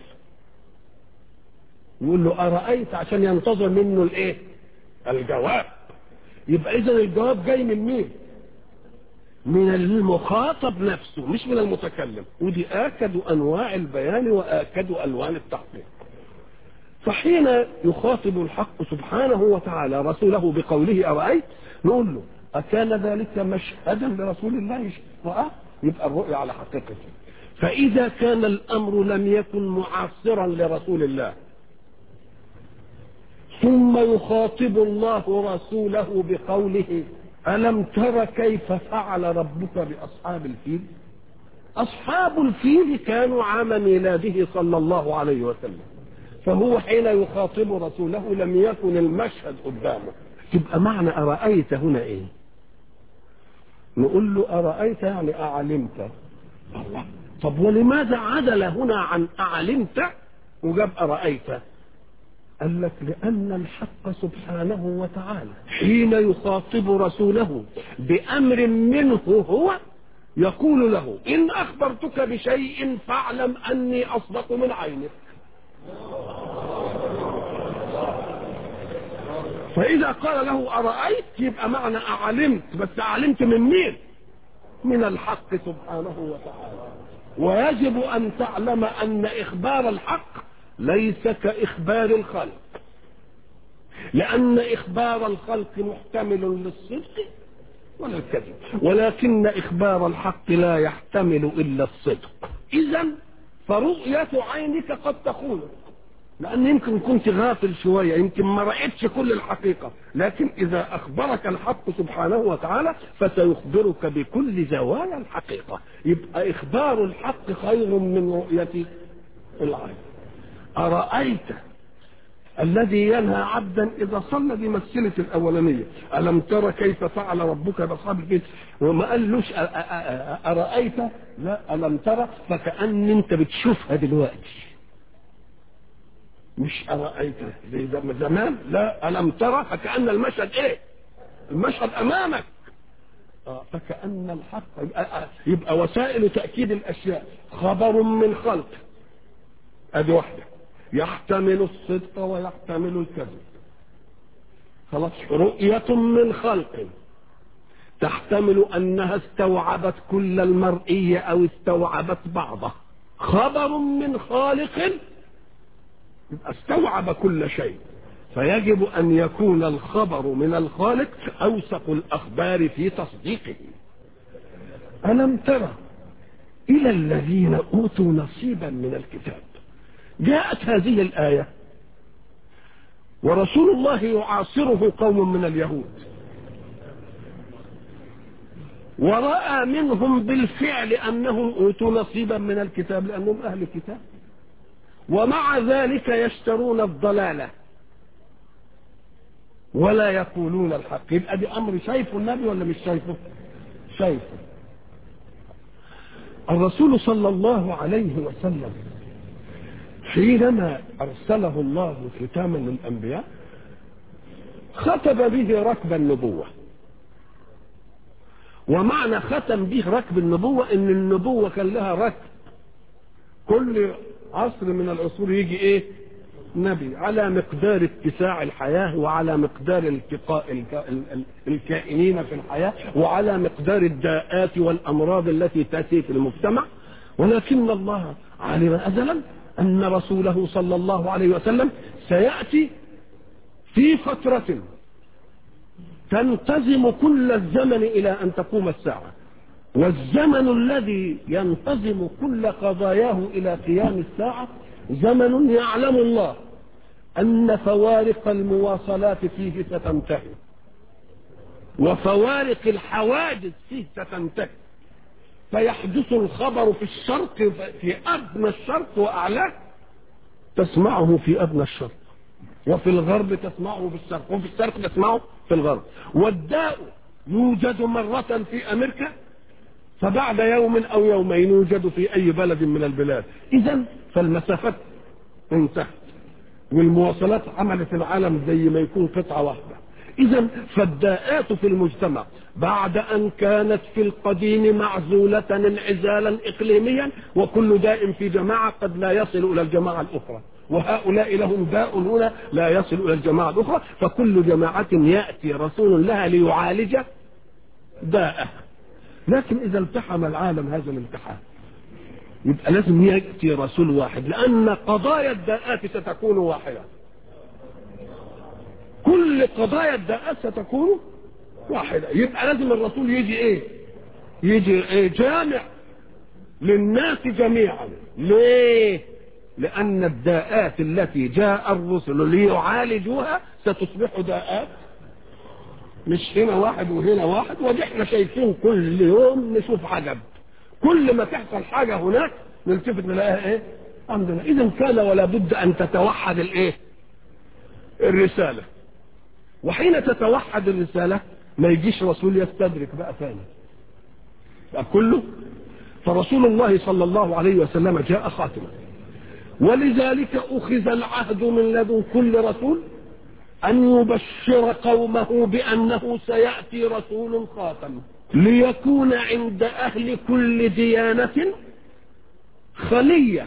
يقول له أرأيت عشان ينتظر منه الإيه الجواب يبقى إذا الجواب جاي من مين من المخاطب نفسه مش من المتكلم ودي آكد أنواع البيان وآكد ألوان التحقيق فحين يخاطب الحق سبحانه وتعالى رسوله بقوله أرأيت نقول له أكان ذلك مشهدا لرسول الله رأى يبقى الرؤيا على حقيقته فإذا كان الأمر لم يكن معاصرا لرسول الله ثم يخاطب الله رسوله بقوله ألم تر كيف فعل ربك بأصحاب الفيل أصحاب الفيل كانوا عام ميلاده صلى الله عليه وسلم فهو حين يخاطب رسوله لم يكن المشهد قدامه تبقى معنى أرأيت هنا إيه نقول له أرأيت يعني أعلمت الله طب ولماذا عدل هنا عن أعلمت وجاب أرأيت قال لك لأن الحق سبحانه وتعالى حين يخاطب رسوله بأمر منه هو يقول له إن أخبرتك بشيء فاعلم أني أصدق من عينك فإذا قال له أرأيت يبقى معنى أعلمت بس أعلمت من مين من الحق سبحانه وتعالى ويجب أن تعلم أن إخبار الحق ليس كإخبار الخلق لأن إخبار الخلق محتمل للصدق ولا الكذب ولكن إخبار الحق لا يحتمل إلا الصدق إذا فرؤية عينك قد تخونك لأن يمكن كنت غافل شوية يمكن ما رأيتش كل الحقيقة لكن إذا أخبرك الحق سبحانه وتعالى فسيخبرك بكل زوايا الحقيقة يبقى إخبار الحق خير من رؤية العين أرأيت الذي ينهى عبدا إذا صلى دي مسألة الأولانية ألم ترى كيف فعل ربك بأصحاب الفيل وما قالوش أرأيت لا ألم ترى فكأن أنت بتشوفها دلوقتي مش أرأيت زي زمان لا ألم ترى فكأن المشهد إيه المشهد أمامك آه فكأن الحق يبقى, يبقى وسائل تأكيد الأشياء خبر من خلق أدي واحدة يحتمل الصدق ويحتمل الكذب خلاص رؤية من خلق تحتمل أنها استوعبت كل المرئي أو استوعبت بعضه خبر من خالق يبقى استوعب كل شيء فيجب أن يكون الخبر من الخالق أوثق الأخبار في تصديقه ألم ترى إلى الذين أوتوا نصيبا من الكتاب جاءت هذه الآية ورسول الله يعاصره قوم من اليهود ورأى منهم بالفعل أنهم أوتوا نصيبا من الكتاب لأنهم أهل الكتاب ومع ذلك يشترون الضلالة ولا يقولون الحق يبقى دي أمر شايفه النبي ولا مش شايفه شايفه الرسول صلى الله عليه وسلم حينما أرسله الله ختاما للأنبياء ختم به ركب النبوة ومعنى ختم به ركب النبوة ان النبوة كان لها ركب كل عصر من العصور يجي ايه نبي على مقدار اتساع الحياة وعلى مقدار التقاء الكائنين في الحياة وعلى مقدار الداءات والأمراض التي تأتي في المجتمع ولكن الله علم أزلا أن رسوله صلى الله عليه وسلم سيأتي في فترة تنتظم كل الزمن إلى أن تقوم الساعة والزمن الذي ينتظم كل قضاياه إلى قيام الساعة زمن يعلم الله أن فوارق المواصلات فيه ستنتهي وفوارق الحوادث فيه ستنتهي فيحدث الخبر في الشرق في أدنى الشرق وأعلاه تسمعه في أدنى الشرق وفي الغرب تسمعه في الشرق وفي الشرق تسمعه في الغرب والداء يوجد مرة في أمريكا فبعد يوم أو يومين يوجد في أي بلد من البلاد إذا فالمسافات انتهت والمواصلات عملت العالم زي ما يكون قطعة واحدة إذا فالداءات في المجتمع بعد أن كانت في القديم معزولة انعزالا إقليميا وكل داء في جماعة قد لا يصل إلى الجماعة الأخرى وهؤلاء لهم داء هنا لا يصل إلى الجماعة الأخرى فكل جماعة يأتي رسول لها ليعالج داءه لكن إذا التحم العالم هذا الامتحان يبقى لازم يأتي رسول واحد لأن قضايا الداءات ستكون واحدة كل قضايا الداءات ستكون واحدة يبقى لازم الرسول يجي ايه يجي ايه جامع للناس جميعا ليه لأن الداءات التي جاء الرسل ليعالجوها ستصبح داءات مش هنا واحد وهنا واحد ودي احنا شايفين كل يوم نشوف عجب كل ما تحصل حاجة هناك نلتفت نلاقيها ايه عندنا اذا كان ولا بد ان تتوحد الايه الرسالة وحين تتوحد الرسالة ما يجيش رسول يستدرك بقى ثاني بقى كله فرسول الله صلى الله عليه وسلم جاء خاتما ولذلك أخذ العهد من لدن كل رسول أن يبشر قومه بأنه سيأتي رسول خاتم ليكون عند أهل كل ديانة خلية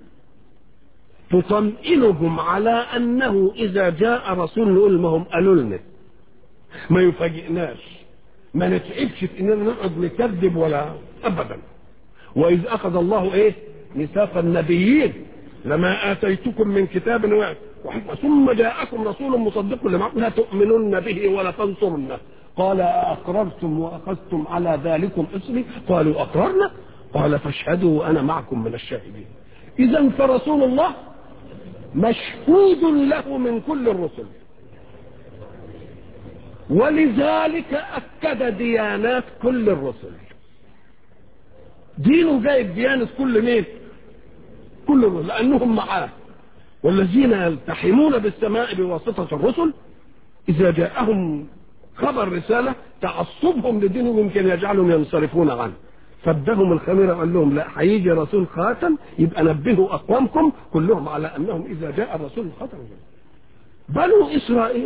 تطمئنهم على أنه إذا جاء رسول نقول ما هم قالوا لنا ما يفاجئناش ما نتعبش في اننا نقعد نكذب ولا ابدا واذ اخذ الله ايه ميثاق النبيين لما اتيتكم من كتاب وحكمه ثم جاءكم رسول مصدق لما لا تؤمنن به ولا تنصرنه قال أقررتم وأخذتم على ذلكم إصري قالوا أقررنا قال فاشهدوا وأنا معكم من الشاهدين إذا فرسول الله مشهود له من كل الرسل ولذلك أكد ديانات كل الرسل دينه جايب ديانة كل مين كل الرسل لأنهم معاه والذين يلتحمون بالسماء بواسطة الرسل إذا جاءهم خبر رسالة تعصبهم لدينهم يمكن يجعلهم ينصرفون عنه فادهم الخميرة وقال لهم لا هيجي رسول خاتم يبقى نبهوا أقوامكم كلهم على أنهم إذا جاء الرسول الخاتم بنو إسرائيل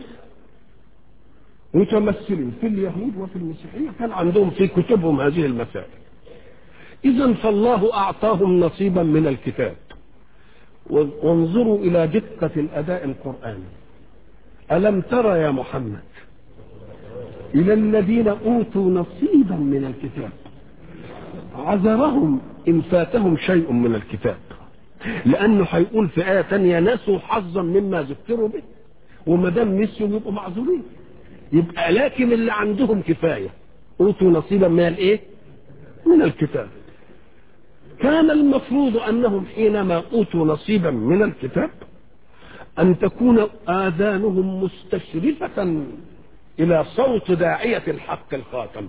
متمثلين في اليهود وفي المسيحية كان عندهم في كتبهم هذه المسائل إذا فالله أعطاهم نصيبا من الكتاب وانظروا إلى دقة الأداء القرآني ألم ترى يا محمد إلى الذين أوتوا نصيبا من الكتاب عذرهم إن فاتهم شيء من الكتاب لأنه هيقول في آية تانية نسوا حظا مما ذكروا به وما دام نسيوا يبقوا معذورين يبقى لكن اللي عندهم كفاية أوتوا نصيبا من الإيه؟ من الكتاب كان المفروض أنهم حينما أوتوا نصيبا من الكتاب أن تكون آذانهم مستشرفة إلى صوت داعية الحق الخاتم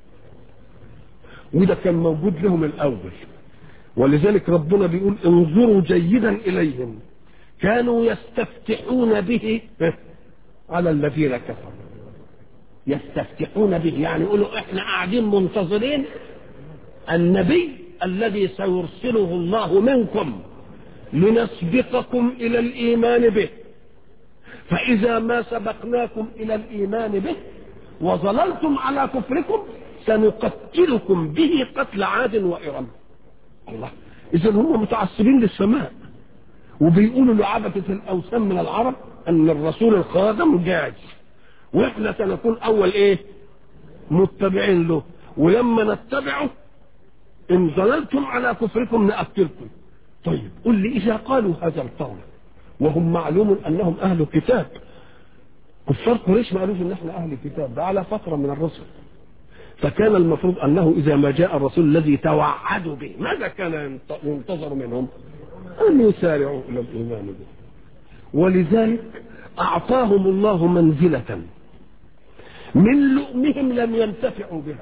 وده كان موجود لهم الأول ولذلك ربنا بيقول انظروا جيدا إليهم كانوا يستفتحون به على الذين كفروا يستفتحون به يعني يقولوا احنا قاعدين منتظرين النبي الذي سيرسله الله منكم لنسبقكم الى الايمان به فاذا ما سبقناكم الى الايمان به وظللتم على كفركم سنقتلكم به قتل عاد وارم الله اذا هم متعصبين للسماء وبيقولوا لعبدة الاوثان من العرب ان الرسول الخادم جاي واحنا سنكون اول ايه متبعين له ولما نتبعه ان ظللتم على كفركم نقتلكم طيب قل لي اذا قالوا هذا القول وهم معلوم انهم اهل كتاب كفار قريش ما قالوش ان احنا اهل كتاب ده على فتره من الرسل فكان المفروض انه اذا ما جاء الرسول الذي توعدوا به ماذا كان ينتظر منهم ان يسارعوا الى الايمان به ولذلك اعطاهم الله منزله من لؤمهم لم ينتفعوا بها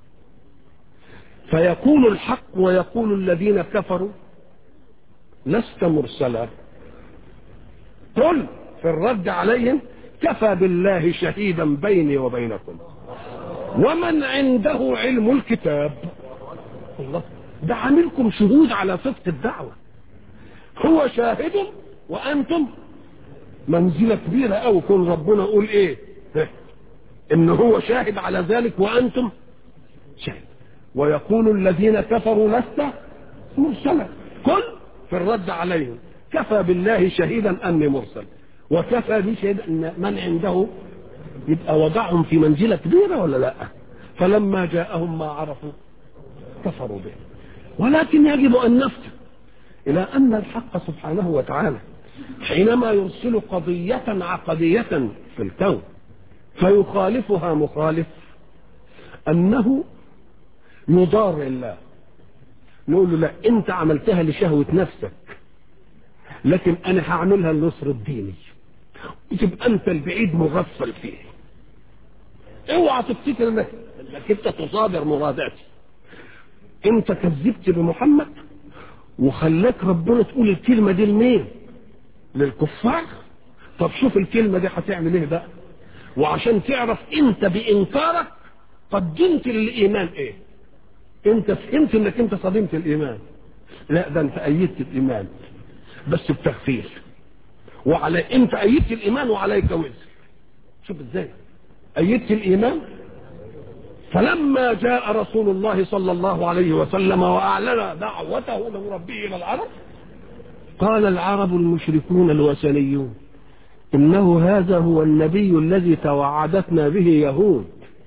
فيقول الحق ويقول الذين كفروا لست مرسلا قل في الرد عليهم كفى بالله شهيدا بيني وبينكم ومن عنده علم الكتاب الله ده عاملكم شهود على صدق الدعوة هو شاهد وأنتم منزلة كبيرة أو كن ربنا يقول إيه إن هو شاهد على ذلك وأنتم شاهد ويقول الذين كفروا لست مرسلا قل في الرد عليهم كفى بالله شهيدا أني مرسل وكفى بي شهيدا أن من عنده يبقى وضعهم في منزلة كبيرة ولا لا فلما جاءهم ما عرفوا كفروا به ولكن يجب أن نفتح إلى أن الحق سبحانه وتعالى حينما يرسل قضية عقدية في الكون فيخالفها مخالف أنه يضار الله نقول له لا أنت عملتها لشهوة نفسك لكن أنا هعملها لنصر الديني وتبقى أنت البعيد مغفل فيه اوعى تفتكر انك انك انت تصادر مراداتي انت كذبت بمحمد وخلاك ربنا تقول الكلمه دي لمين للكفار طب شوف الكلمه دي هتعمل ايه بقى وعشان تعرف انت بانكارك قدمت للايمان ايه انت فهمت انك انت صدمت الايمان لا ده انت ايدت الايمان بس بتغفير وعلى انت ايدت الايمان وعليك وزر شوف ازاي أيدت الإيمان فلما جاء رسول الله صلى الله عليه وسلم وأعلن دعوته من ربه إلى العرب قال العرب المشركون الوثنيون إنه هذا هو النبي الذي توعدتنا به يهود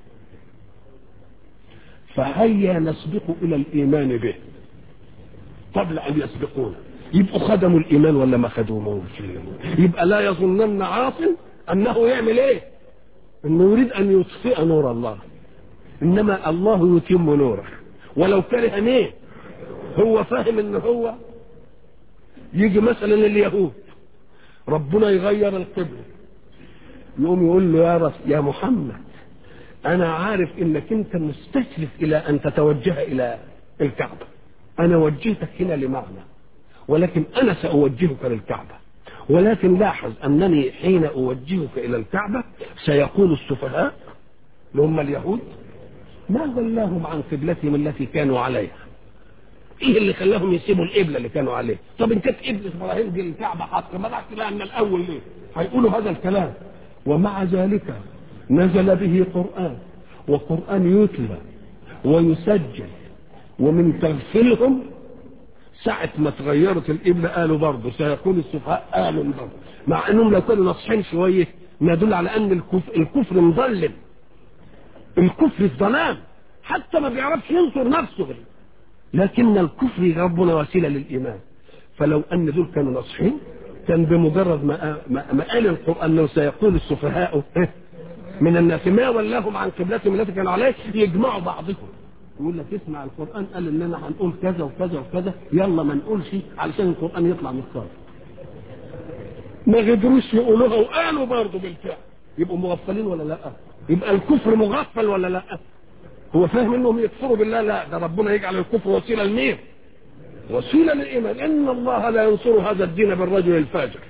فهيا نسبق إلى الإيمان به قبل أن يسبقونا يبقوا خدموا الإيمان ولا ما خدموش يبقى لا يظنن عاصم أنه يعمل إيه انه يريد ان يطفئ نور الله انما الله يتم نوره ولو كره مين هو فاهم ان هو يجي مثلا اليهود ربنا يغير القبلة يقوم يقول له يا رس يا محمد انا عارف انك انت مستشرف الى ان تتوجه الى الكعبة انا وجهتك هنا لمعنى ولكن انا ساوجهك للكعبة ولكن لاحظ أنني حين أوجهك إلى الكعبة سيقول السفهاء اللي هم اليهود ما ولاهم عن قبلتهم التي كانوا عليها ايه اللي خلاهم يسيبوا القبله اللي كانوا عليها طب ان كانت قبله ابراهيم دي الكعبه حق ما رحت لها من الاول ليه هيقولوا هذا الكلام ومع ذلك نزل به قران وقران يتلى ويسجل ومن تغفلهم ساعة ما تغيرت القبلة قالوا برضه سيكون السفهاء قالوا برضه مع انهم لو كانوا ناصحين شوية ما يدل على ان الكفر, الكفر مظلم الكفر الظلام حتى ما بيعرفش ينصر نفسه لكن الكفر ربنا وسيله للايمان فلو ان دول كانوا ناصحين كان بمجرد ما ما, ما قال القران انه سيقول السفهاء من الناس ما ولاهم عن قبلتهم التي كانوا عليه يجمعوا بعضهم يقول لك اسمع القران قال اننا هنقول كذا وكذا وكذا يلا ما نقولش علشان القران يطلع مختار ما قدروش يقولوها وقالوا برضه بالفعل يبقوا مغفلين ولا لا يبقى الكفر مغفل ولا لا هو فاهم انهم يكفروا بالله لا ده ربنا يجعل الكفر وسيله لمين وسيله للايمان ان الله لا ينصر هذا الدين بالرجل الفاجر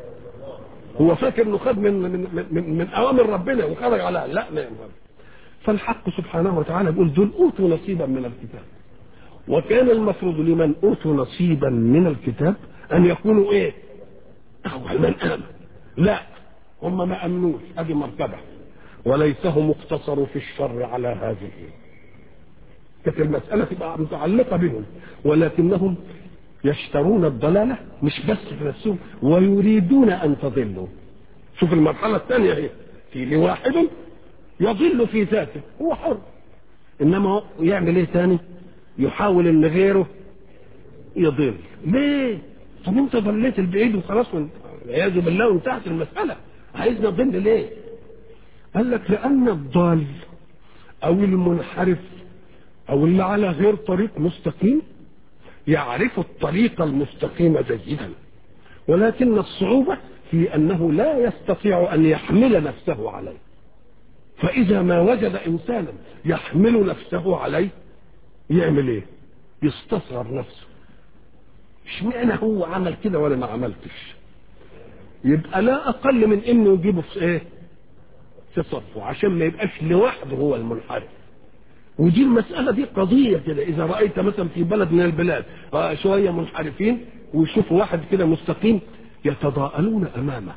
هو فاكر انه خد من من من, من, من اوامر ربنا وخرج عليها لا ما ينفع فالحق سبحانه وتعالى يقول دول اوتوا نصيبا من الكتاب وكان المفروض لمن اوتوا نصيبا من الكتاب ان يكونوا ايه اول من امن لا هم ما امنوش ادي مرتبه وليسهم اقتصروا في الشر على هذه كانت المسألة تبقى متعلقة بهم ولكنهم يشترون الضلالة مش بس في نفسهم ويريدون أن تضلوا شوف المرحلة الثانية هي في واحد يضل في ذاته هو حر إنما يعمل إيه ثاني يحاول إن غيره يضل ليه طب انت ضليت البعيد وخلاص والعياذ بالله وانتهت المسألة عايزنا نضل ليه قال لك لأن الضال أو المنحرف أو اللي على غير طريق مستقيم يعرف الطريق المستقيم جيدا ولكن الصعوبة في أنه لا يستطيع أن يحمل نفسه عليه فإذا ما وجد إنسانا يحمل نفسه عليه يعمل إيه؟ يستصغر نفسه اشمعنى هو عمل كده ولا ما عملتش يبقى لا أقل من إنه يجيبه في إيه؟ في صفه عشان ما يبقاش لوحده هو المنحرف ودي المسألة دي قضية كده إذا رأيت مثلا في بلد من البلاد شوية منحرفين ويشوفوا واحد كده مستقيم يتضاءلون أمامه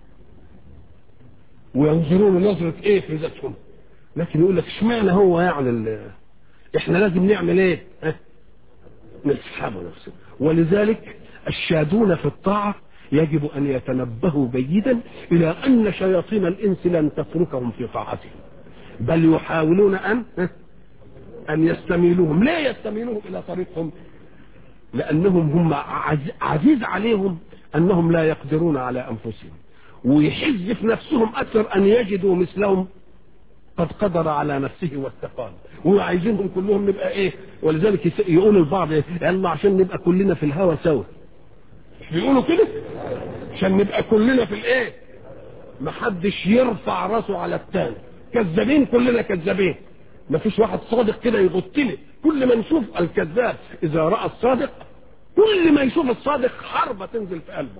وينظرون نظرة إيه في ذاتهم لكن يقول لك اشمعنى هو يعني احنا لازم نعمل ايه؟ اه؟ نسحبه نفسه ولذلك الشادون في الطاعة يجب أن يتنبهوا جيدا إلى أن شياطين الإنس لن تتركهم في طاعتهم بل يحاولون أن أن يستميلوهم لا يستميلوهم إلى طريقهم لأنهم هم عزيز عليهم أنهم لا يقدرون على أنفسهم ويحز في نفسهم أكثر أن يجدوا مثلهم قد قدر على نفسه واستقام وعايزينهم كلهم نبقى ايه ولذلك يقول البعض ايه يلا عشان نبقى كلنا في الهوى سوا بيقولوا كده عشان نبقى كلنا في الايه محدش يرفع راسه على التاني كذابين كلنا كذابين مفيش واحد صادق كده يغطني كل ما نشوف الكذاب اذا راى الصادق كل ما يشوف الصادق حربة تنزل في قلبه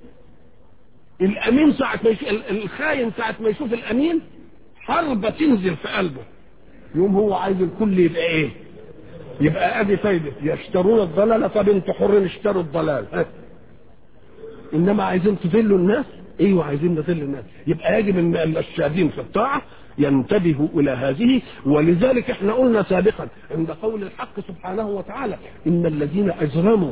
الامين ساعة ما يشوف الخاين ساعة ما يشوف الامين حربة تنزل في قلبه يوم هو عايز الكل يبقى ايه يبقى ادي فايدة يشترون الضلالة طب انتوا حرين اشتروا الضلال ها. انما عايزين تذلوا الناس ايوه عايزين نذل الناس يبقى يجب ان الشاهدين في الطاعة ينتبهوا الى هذه ولذلك احنا قلنا سابقا عند قول الحق سبحانه وتعالى ان الذين اجرموا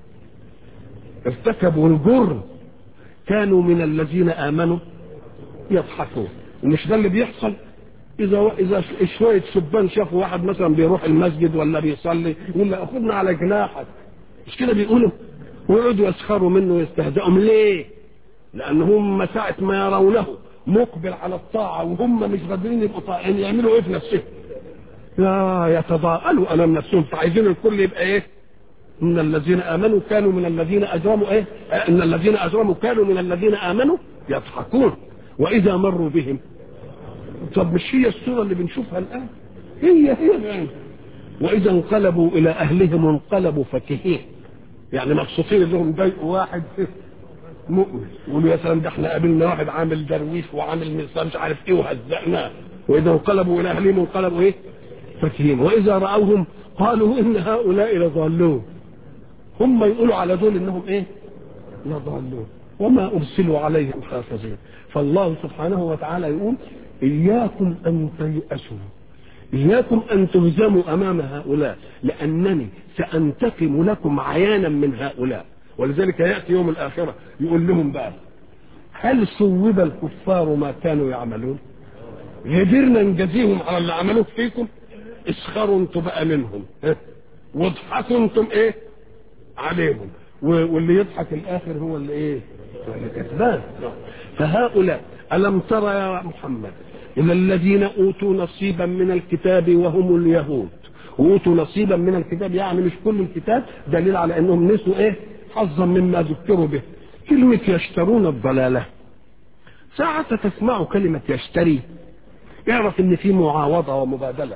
ارتكبوا الجرم كانوا من الذين امنوا يضحكون ومش ده اللي بيحصل اذا اذا شويه شبان شافوا واحد مثلا بيروح المسجد ولا بيصلي يقول له خدنا على جناحك مش كده بيقولوا ويقعدوا يسخروا منه ويستهزئوا ليه؟ لان هم ساعه ما يرونه مقبل على الطاعه وهم مش قادرين يبقوا طاعين يعملوا ايه في نفسهم؟ لا يتضاءلوا امام نفسهم فعايزين الكل يبقى ايه؟ ان الذين امنوا كانوا من الذين اجرموا ايه؟ ان الذين اجرموا كانوا من الذين امنوا يضحكون واذا مروا بهم طب مش هي الصورة اللي بنشوفها الآن هي هي يعني وإذا انقلبوا إلى أهلهم انقلبوا فكهين يعني مبسوطين لهم ضايقوا واحد مؤمن يقولوا يا سلام ده احنا قابلنا واحد عامل درويش وعامل مش عارف ايه وهزقناه واذا انقلبوا الى اهلهم انقلبوا ايه؟ فكهين واذا راوهم قالوا ان هؤلاء لضالون هم يقولوا على دول انهم ايه؟ لضالون وما ارسلوا عليهم حافظين فالله سبحانه وتعالى يقول إياكم أن تيأسوا إياكم أن تهزموا أمام هؤلاء لأنني سأنتقم لكم عيانا من هؤلاء ولذلك يأتي يوم الآخرة يقول لهم بقى هل صوب الكفار ما كانوا يعملون قدرنا نجازيهم على اللي عملوه فيكم اسخروا انتم بقى منهم ها؟ واضحكوا انتم ايه عليهم و- واللي يضحك الاخر هو اللي ايه اللي كسبان فهؤلاء الم ترى يا محمد الى الذين اوتوا نصيبا من الكتاب وهم اليهود اوتوا نصيبا من الكتاب يعني مش كل الكتاب دليل على انهم نسوا ايه حظا مما ذكروا به كلمة يشترون الضلالة ساعة تسمع كلمة يشتري اعرف ان في معاوضة ومبادلة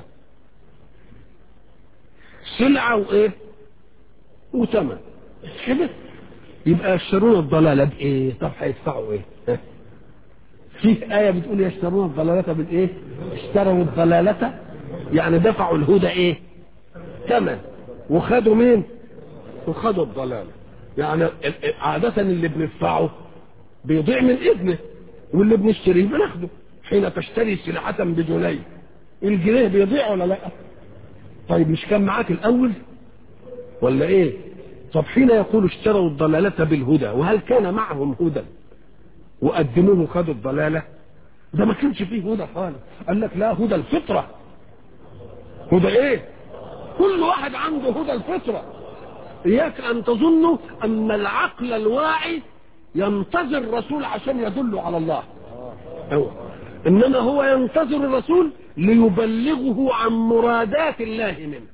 سلعة وايه وثمن كده يبقى يشترون الضلالة بايه طب هيدفعوا ايه ها؟ فيه آية بتقول يشترون الضلالة بالايه اشتروا الضلالة يعني دفعوا الهدى ايه ثمن وخدوا مين وخدوا الضلالة يعني ال- ال- عادة اللي بندفعه بيضيع من ابنه واللي بنشتريه بناخده حين تشتري سلعة بجنيه الجنيه بيضيع ولا لا طيب مش كان معاك الاول ولا ايه طب حين يقول اشتروا الضلالة بالهدى وهل كان معهم هدى وقدموه وخدوا الضلالة ده ما كانش فيه هدى خالص قال لك لا هدى الفطرة هدى ايه كل واحد عنده هدى الفطرة اياك ان تظنوا ان العقل الواعي ينتظر الرسول عشان يدله على الله هو. انما هو ينتظر الرسول ليبلغه عن مرادات الله منه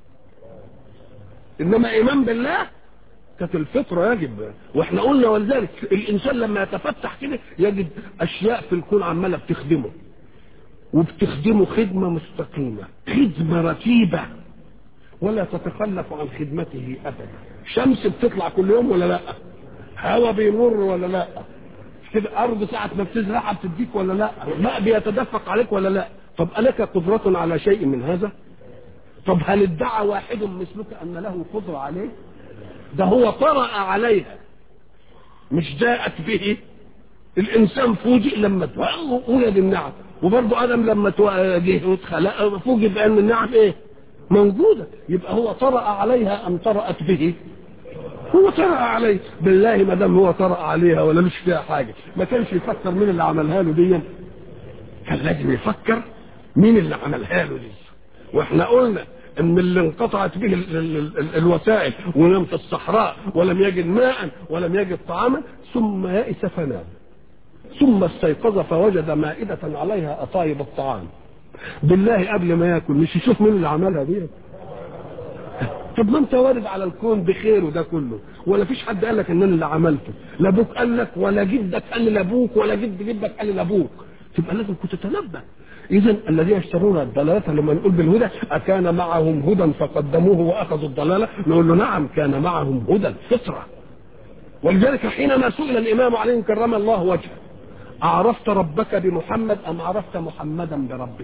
انما ايمان بالله كانت الفطرة يجب واحنا قلنا ولذلك الانسان لما يتفتح كده يجد اشياء في الكون عمالة بتخدمه وبتخدمه خدمة مستقيمة خدمة رتيبة ولا تتخلف عن خدمته ابدا شمس بتطلع كل يوم ولا لا هوا بيمر ولا لا كده ارض ساعة ما بتزرعها بتديك ولا لا ماء بيتدفق عليك ولا لا طب ألك قدرة على شيء من هذا طب هل ادعى واحد مثلك أن له قدرة عليه ده هو طرأ عليها مش جاءت به الإنسان فوجئ لما وجد النعم وبرضه آدم لما جه واتخلق فوجئ بأن النعم إيه موجودة يبقى هو طرأ عليها أم طرأت به هو طرأ عليه بالله ما دام هو طرأ عليها ولا مش فيها حاجة ما كانش يفكر مين اللي عملها له دي كان لازم يفكر مين اللي عملها له دي واحنا قلنا ان اللي انقطعت به ال ال ال الوسائل ونام في الصحراء ولم يجد ماء ولم يجد طعاما ثم يئس فنام ثم استيقظ فوجد مائدة عليها أطايب الطعام بالله قبل ما ياكل مش يشوف مين اللي عملها دي طب ما انت وارد على الكون بخيره ده كله ولا فيش حد قال لك ان انا اللي عملته لا ابوك قال لك ولا جدك قال لابوك ولا جد جدك قال لابوك تبقى لازم كنت تتنبه اذا الذين يشترون الضلاله لما نقول بالهدى اكان معهم هدى فقدموه واخذوا الضلاله نقول له نعم كان معهم هدى الفطره ولذلك حينما سئل الامام عليه كرم الله وجهه اعرفت ربك بمحمد ام عرفت محمدا بربك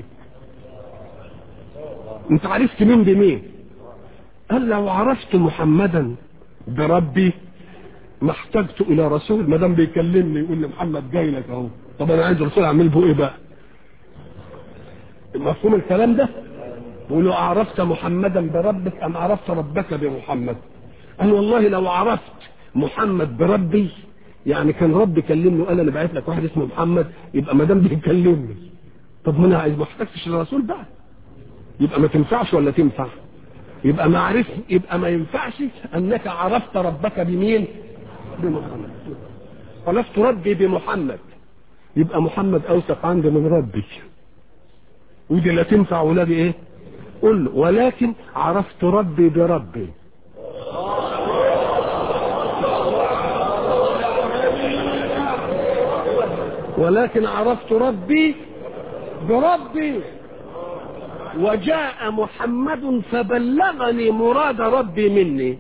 انت عرفت مين بمين قال لو عرفت محمدا بربي ما احتجت الى رسول ما دام بيكلمني يقول لي محمد جاي لك اهو طب انا عايز رسول اعمل به ايه بقى مفهوم الكلام ده بيقولوا عرفت محمدا بربك ام عرفت ربك بمحمد قال والله لو عرفت محمد بربي يعني كان ربي كلمني وقال انا بعت لك واحد اسمه محمد يبقى ما دام بيكلمني طب ما انا عايز ما احتجتش للرسول بقى يبقى ما تنفعش ولا تنفع يبقى ما عرف يبقى ما ينفعش انك عرفت ربك بمين بمحمد خلفت ربي بمحمد يبقى محمد اوثق عندي من ربي ودي لا تنفع ولادي ايه قل له ولكن عرفت ربي بربي ولكن عرفت ربي بربي وجاء محمد فبلغني مراد ربي مني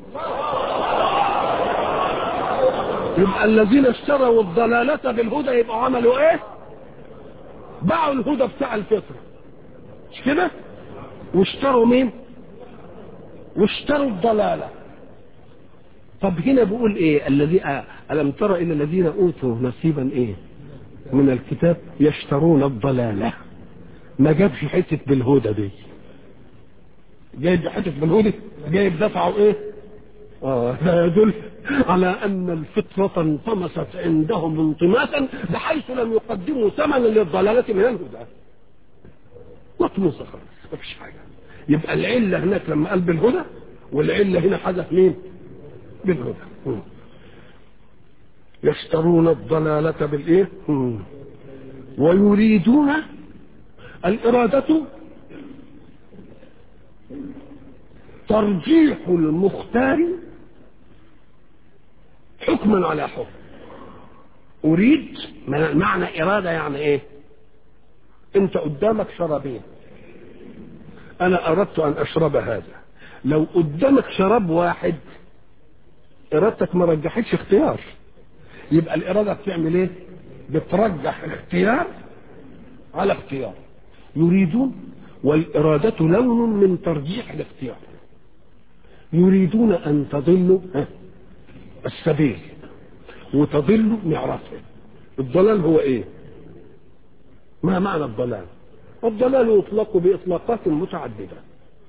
يبقى الذين اشتروا الضلالة بالهدى يبقوا عملوا ايه باعوا الهدى بتاع الفطرة مش كده واشتروا مين واشتروا الضلالة طب هنا بيقول ايه الذي ألم ترى إلى الذين أوتوا نصيبا ايه من الكتاب يشترون الضلالة ما جابش حتة بالهدى دي جايب حتة بالهدى جايب دفعه ايه اه ده يدل على ان الفطرة انطمست عندهم انطماسا بحيث لم يقدموا ثمنا للضلالة من الهدى مطموسه خالص مفيش حاجه يبقى العله هناك لما قال بالهدى والعله هنا حدث مين؟ بالهدى مم. يشترون الضلالة بالإيه؟ مم. ويريدون الإرادة ترجيح المختار حكما على حكم أريد معنى إرادة يعني إيه؟ أنت قدامك شرابين أنا أردت أن أشرب هذا لو قدامك شراب واحد إرادتك ما رجحتش اختيار يبقى الإرادة بتعمل إيه؟ بترجح اختيار على اختيار يريدون والإرادة لون من ترجيح الاختيار يريدون أن تضلوا ها، السبيل وتضلوا نعرفه الضلال هو إيه؟ ما معنى الضلال؟ الضلال يطلق بإطلاقات متعددة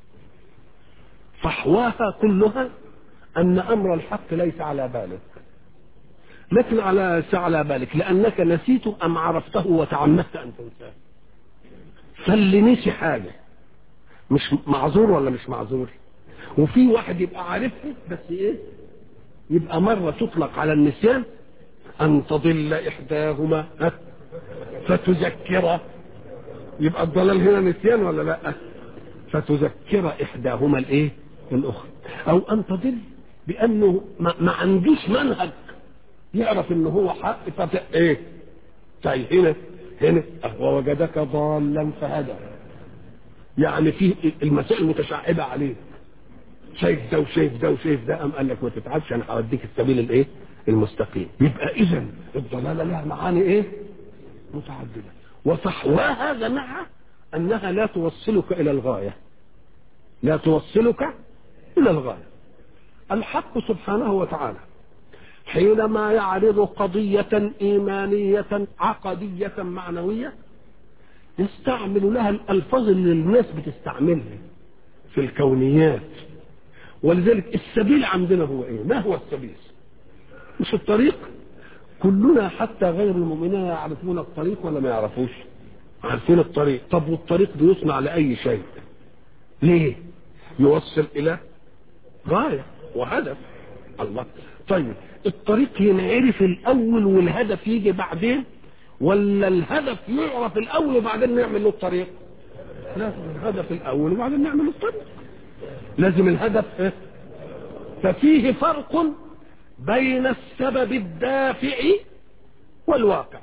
فحواها كلها أن أمر الحق ليس على بالك لكن على على بالك لأنك نسيته أم عرفته وتعمدت أن تنساه فاللي نسي حاجة مش معذور ولا مش معذور وفي واحد يبقى عارفها بس ايه يبقى مرة تطلق على النسيان أن تضل إحداهما ها، فتذكر يبقى الضلال هنا نسيان ولا لا فتذكر إحداهما الإيه الأخرى أو أن تضل بأنه ما, ما عندوش منهج يعرف ان هو حق فت... ايه طيب هنا هنا ووجدك ضالا فهدى يعني في المسائل متشعبه عليه شايف ده وشايف ده وشايف ده قام قال لك ما تتعبش انا هوديك السبيل الايه المستقيم يبقى اذا الضلاله لها معاني ايه متعدده وصحواها جماعه انها لا توصلك الى الغايه لا توصلك الى الغايه الحق سبحانه وتعالى حينما يعرض قضية إيمانية عقدية معنوية يستعمل لها الألفاظ اللي الناس بتستعملها في الكونيات ولذلك السبيل عندنا هو إيه؟ ما هو السبيل؟ مش الطريق كلنا حتى غير المؤمنين يعرفون الطريق ولا ما يعرفوش؟ عارفين الطريق طب والطريق بيصنع لأي شيء ليه؟ يوصل إلى غاية وهدف الله طيب الطريق ينعرف الاول والهدف يجي بعدين ولا الهدف يعرف الاول وبعدين نعمل له الطريق لازم الهدف الاول وبعدين نعمل له الطريق لازم الهدف إيه؟ ففيه فرق بين السبب الدافع والواقع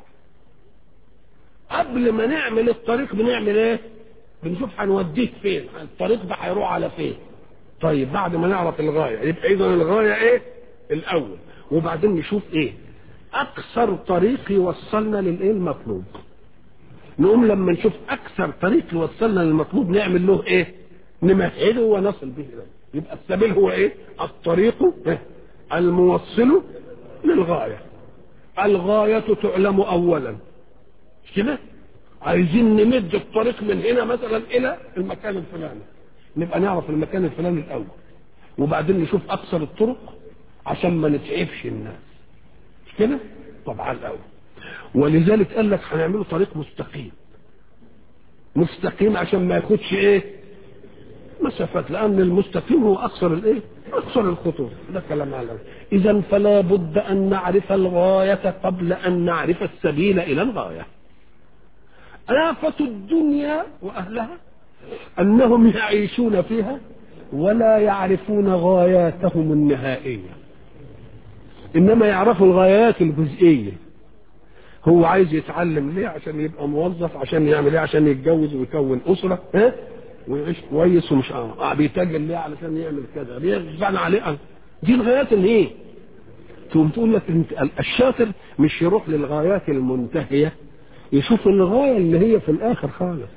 قبل ما نعمل الطريق بنعمل ايه بنشوف هنوديه فين الطريق ده هيروح على فين طيب بعد ما نعرف الغايه يبقى اذا الغايه ايه الاول وبعدين نشوف ايه اكثر طريق يوصلنا للايه المطلوب نقوم لما نشوف اكثر طريق يوصلنا للمطلوب نعمل له ايه نمهده ونصل به اليه يبقى السبيل هو ايه الطريق إيه؟ الموصل للغايه الغايه تعلم اولا مش كده عايزين نمد الطريق من هنا مثلا الى المكان الفلاني نبقى نعرف المكان الفلاني الاول وبعدين نشوف اكثر الطرق عشان ما نتعبش الناس مش كده طبعا الاول ولذلك قال لك هنعمله طريق مستقيم مستقيم عشان ما ياخدش ايه مسافات لان المستقيم هو اكثر الايه اكثر الخطوط ده كلام على اذا فلا بد ان نعرف الغايه قبل ان نعرف السبيل الى الغايه آفة الدنيا وأهلها أنهم يعيشون فيها ولا يعرفون غاياتهم النهائية إنما يعرفوا الغايات الجزئية هو عايز يتعلم ليه عشان يبقى موظف عشان يعمل ايه عشان يتجوز ويكون أسرة ها ويعيش كويس ومش اه بيتاجر ليه علشان يعمل كذا ليه يجبعنا عليه دي الغايات اللي ايه تقوم تقول لك انت الشاطر مش يروح للغايات المنتهيه يشوف الغايه اللي هي في الاخر خالص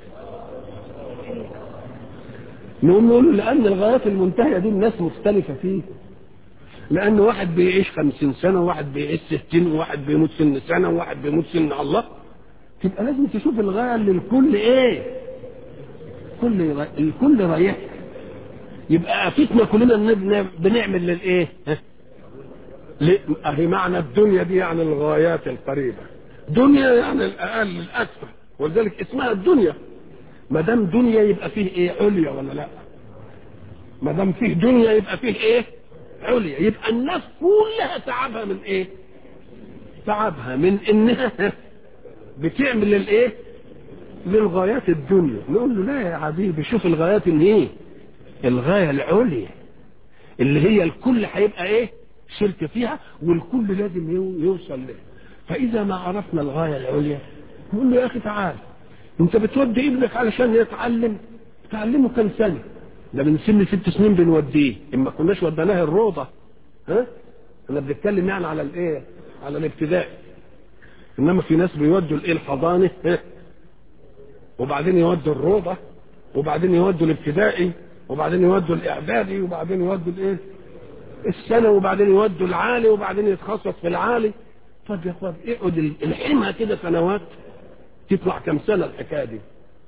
نقوم نقول له لان الغايات المنتهيه دي الناس مختلفه فيه لان واحد بيعيش خمسين سنه وواحد بيعيش ستين وواحد بيموت سن سنه وواحد بيموت سن الله تبقى لازم تشوف الغايه اللي الكل ايه كل الكل رايح يبقى فتنا كلنا بنعمل للايه اهي معنى الدنيا دي يعني الغايات القريبه دنيا يعني الاقل الاكثر ولذلك اسمها الدنيا ما دام دنيا يبقى فيه ايه عليا ولا لا ما دام فيه دنيا يبقى فيه ايه عليا يبقى الناس كلها تعبها من ايه تعبها من انها بتعمل الايه للغايات الدنيا نقول له لا يا حبيبي شوف الغايات اللي ايه الغايه العليا اللي هي الكل هيبقى ايه شرك فيها والكل لازم يو- يوصل لها فاذا ما عرفنا الغايه العليا نقول له يا اخي تعال انت بتودي ابنك علشان يتعلم تعلمه كم سنه ده من سن ست سنين بنوديه اما كناش وديناه الروضه ها احنا بنتكلم يعني على الايه على الابتدائي انما في ناس بيودوا الايه الحضانه ها؟ وبعدين يودوا الروضه وبعدين يودوا الابتدائي وبعدين يودوا الاعدادي وبعدين يودوا الايه السنه وبعدين يودوا العالي وبعدين يتخصص في العالي طب يا اخوان اقعد الحمى كده سنوات تطلع كم سنه الحكايه دي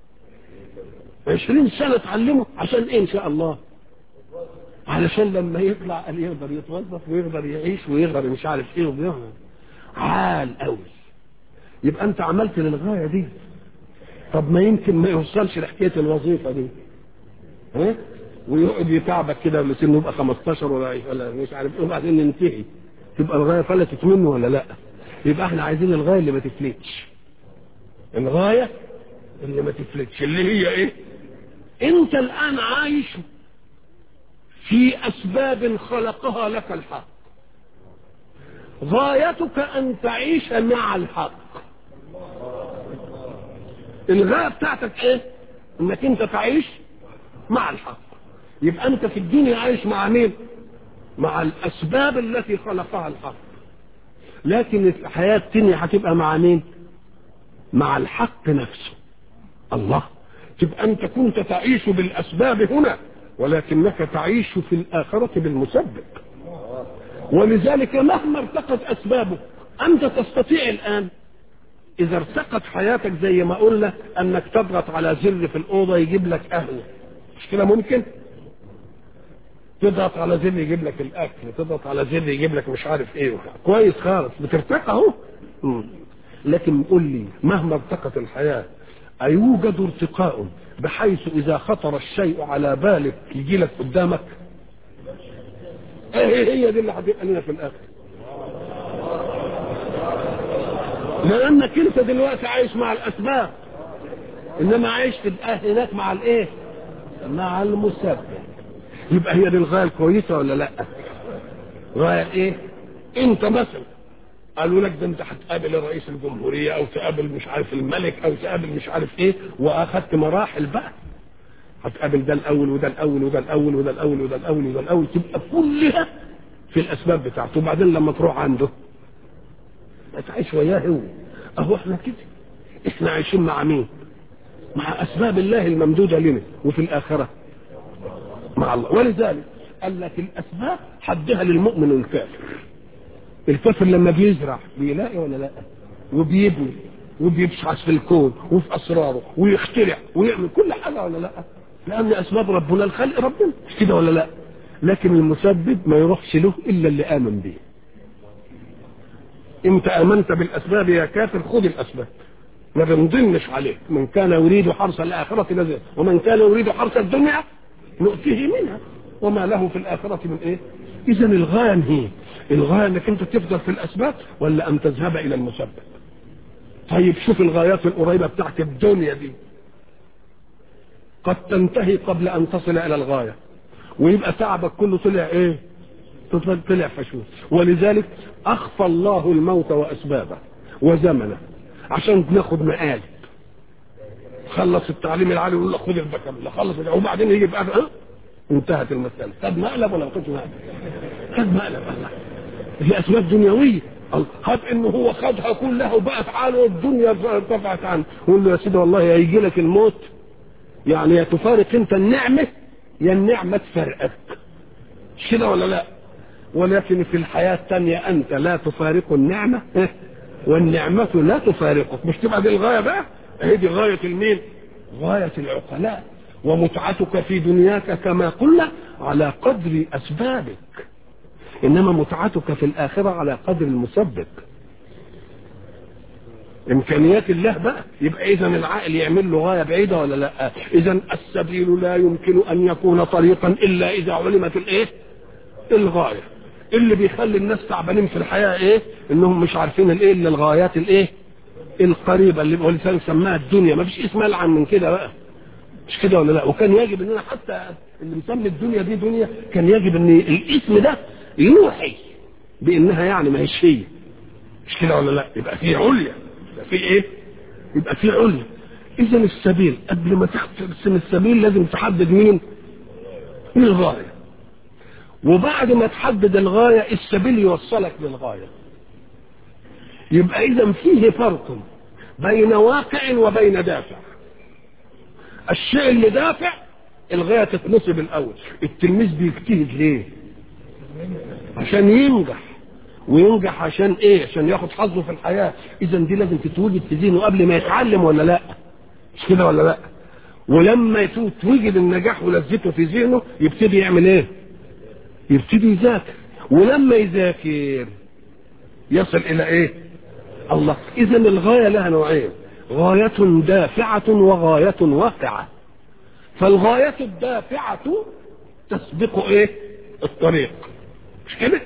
عشرين سنه تعلمه عشان ايه ان شاء الله علشان لما يطلع قال يقدر يتوظف ويقدر يعيش ويقدر مش عارف ايه ويقدر عال قوي يبقى انت عملت للغايه دي طب ما يمكن ما يوصلش لحكايه الوظيفه دي ها ويقعد يتعبك كده لسنه يبقى 15 ولا ولا مش عارف ايه وبعدين ننتهي تبقى الغايه فلتت منه ولا لا يبقى احنا عايزين الغايه اللي ما تفلتش الغايه اللي ما تفلتش اللي هي ايه انت الان عايش في اسباب خلقها لك الحق غايتك ان تعيش مع الحق الغايه بتاعتك ايه انك انت تعيش مع الحق يبقى انت في الدنيا عايش مع مين مع الاسباب التي خلقها الحق لكن الحياه الدنيا هتبقى مع مين مع الحق نفسه الله تبقى انت كنت تعيش بالاسباب هنا ولكنك تعيش في الاخره بالمسبب ولذلك مهما ارتقت اسبابك انت تستطيع الان اذا ارتقت حياتك زي ما قلنا انك تضغط على زر في الاوضه يجيب لك قهوه مش كده ممكن تضغط على زر يجيب لك الاكل تضغط على زر يجيب لك مش عارف ايه كويس خالص بترتقى اهو مم. لكن قل لي مهما ارتقت الحياه ايوجد ارتقاء بحيث اذا خطر الشيء على بالك يجي لك قدامك ايه هي دي اللي هتبقى لنا في الاخر لانك انت دلوقتي عايش مع الاسباب انما عايش تبقى هناك مع الايه مع المسبب يبقى هي دي الغايه الكويسه ولا لا غايه ايه انت مثلا قالوا لك ده انت هتقابل رئيس الجمهوريه او تقابل مش عارف الملك او تقابل مش عارف ايه واخدت مراحل بقى هتقابل ده الاول وده الاول وده الاول وده الاول وده الاول وده الاول تبقى كلها في الاسباب بتاعته وبعدين لما تروح عنده تعيش وياه هو اهو احنا كده احنا عايشين مع مين مع اسباب الله الممدوده لنا وفي الاخره مع الله ولذلك قال لك الاسباب حدها للمؤمن والكافر الكافر لما بيزرع بيلاقي ولا لا وبيبني وبيبحث في الكون وفي اسراره ويخترع ويعمل كل حاجه ولا لا لان اسباب ربنا الخلق ربنا مش كده ولا لا لكن المسبب ما يروحش له الا اللي امن به انت امنت بالاسباب يا كافر خذ الاسباب ما بنضنش عليك من كان يريد حرث الاخره نزل ومن كان يريد حرث الدنيا نؤتيه منها وما له في الاخره من ايه اذا الغايه هي الغايه انك انت تفضل في الاسباب ولا ان تذهب الى المسبب طيب شوف الغايات القريبه بتاعت الدنيا دي قد تنتهي قبل ان تصل الى الغايه ويبقى تعبك كله طلع ايه طلع فشوش ولذلك اخفى الله الموت واسبابه وزمنه عشان ناخد مقالب خلص التعليم العالي ويقول لك خد البكالوريا خلص وبعدين يجي بقى ها انتهت المساله خد مقلب ولا ما خدش مقلب خد مقلب الله دي اسباب دنيويه هات انه هو خدها كلها وبقت حاله الدنيا ارتفعت عنه يقول له يا سيدي والله هيجي لك الموت يعني يا تفارق انت النعمه يا النعمه تفارقك مش كده ولا لا ولكن في الحياه الثانيه انت لا تفارق النعمه والنعمه لا تفارقك مش تبقى دي الغايه بقى هي دي غايه المين غايه العقلاء ومتعتك في دنياك كما قلنا على قدر اسبابك انما متعتك في الاخره على قدر المسبب امكانيات الله بقى يبقى اذا العقل يعمل له غايه بعيده ولا لا اذا السبيل لا يمكن ان يكون طريقا الا اذا علمت الايه الغايه اللي بيخلي الناس تعبانين في الحياه ايه انهم مش عارفين الايه الا الغايات الايه القريبه اللي هو لسان سماها الدنيا ما فيش اسم العن من كده بقى مش كده ولا لا وكان يجب اننا حتى اللي مسمي الدنيا دي دنيا كان يجب ان الاسم ده يوحي بانها يعني ما هيش هي مش كده ولا لا يبقى في عليا يبقى في ايه يبقى في عليا اذا السبيل قبل ما ترسم السبيل لازم تحدد مين الغايه وبعد ما تحدد الغايه السبيل يوصلك للغايه يبقى اذا فيه فرق بين واقع وبين دافع الشيء اللي دافع الغايه تتنصب الاول التلميذ بيجتهد ليه عشان ينجح وينجح عشان ايه عشان ياخد حظه في الحياه اذا دي لازم تتوجد في ذهنه قبل ما يتعلم ولا لا مش كده ولا لا ولما يتوجد النجاح ولذته في ذهنه يبتدي يعمل ايه يبتدي يذاكر ولما يذاكر يصل الى ايه الله اذا الغايه لها نوعين غايه دافعه وغايه واقعه فالغايه الدافعه تسبق ايه الطريق مش كده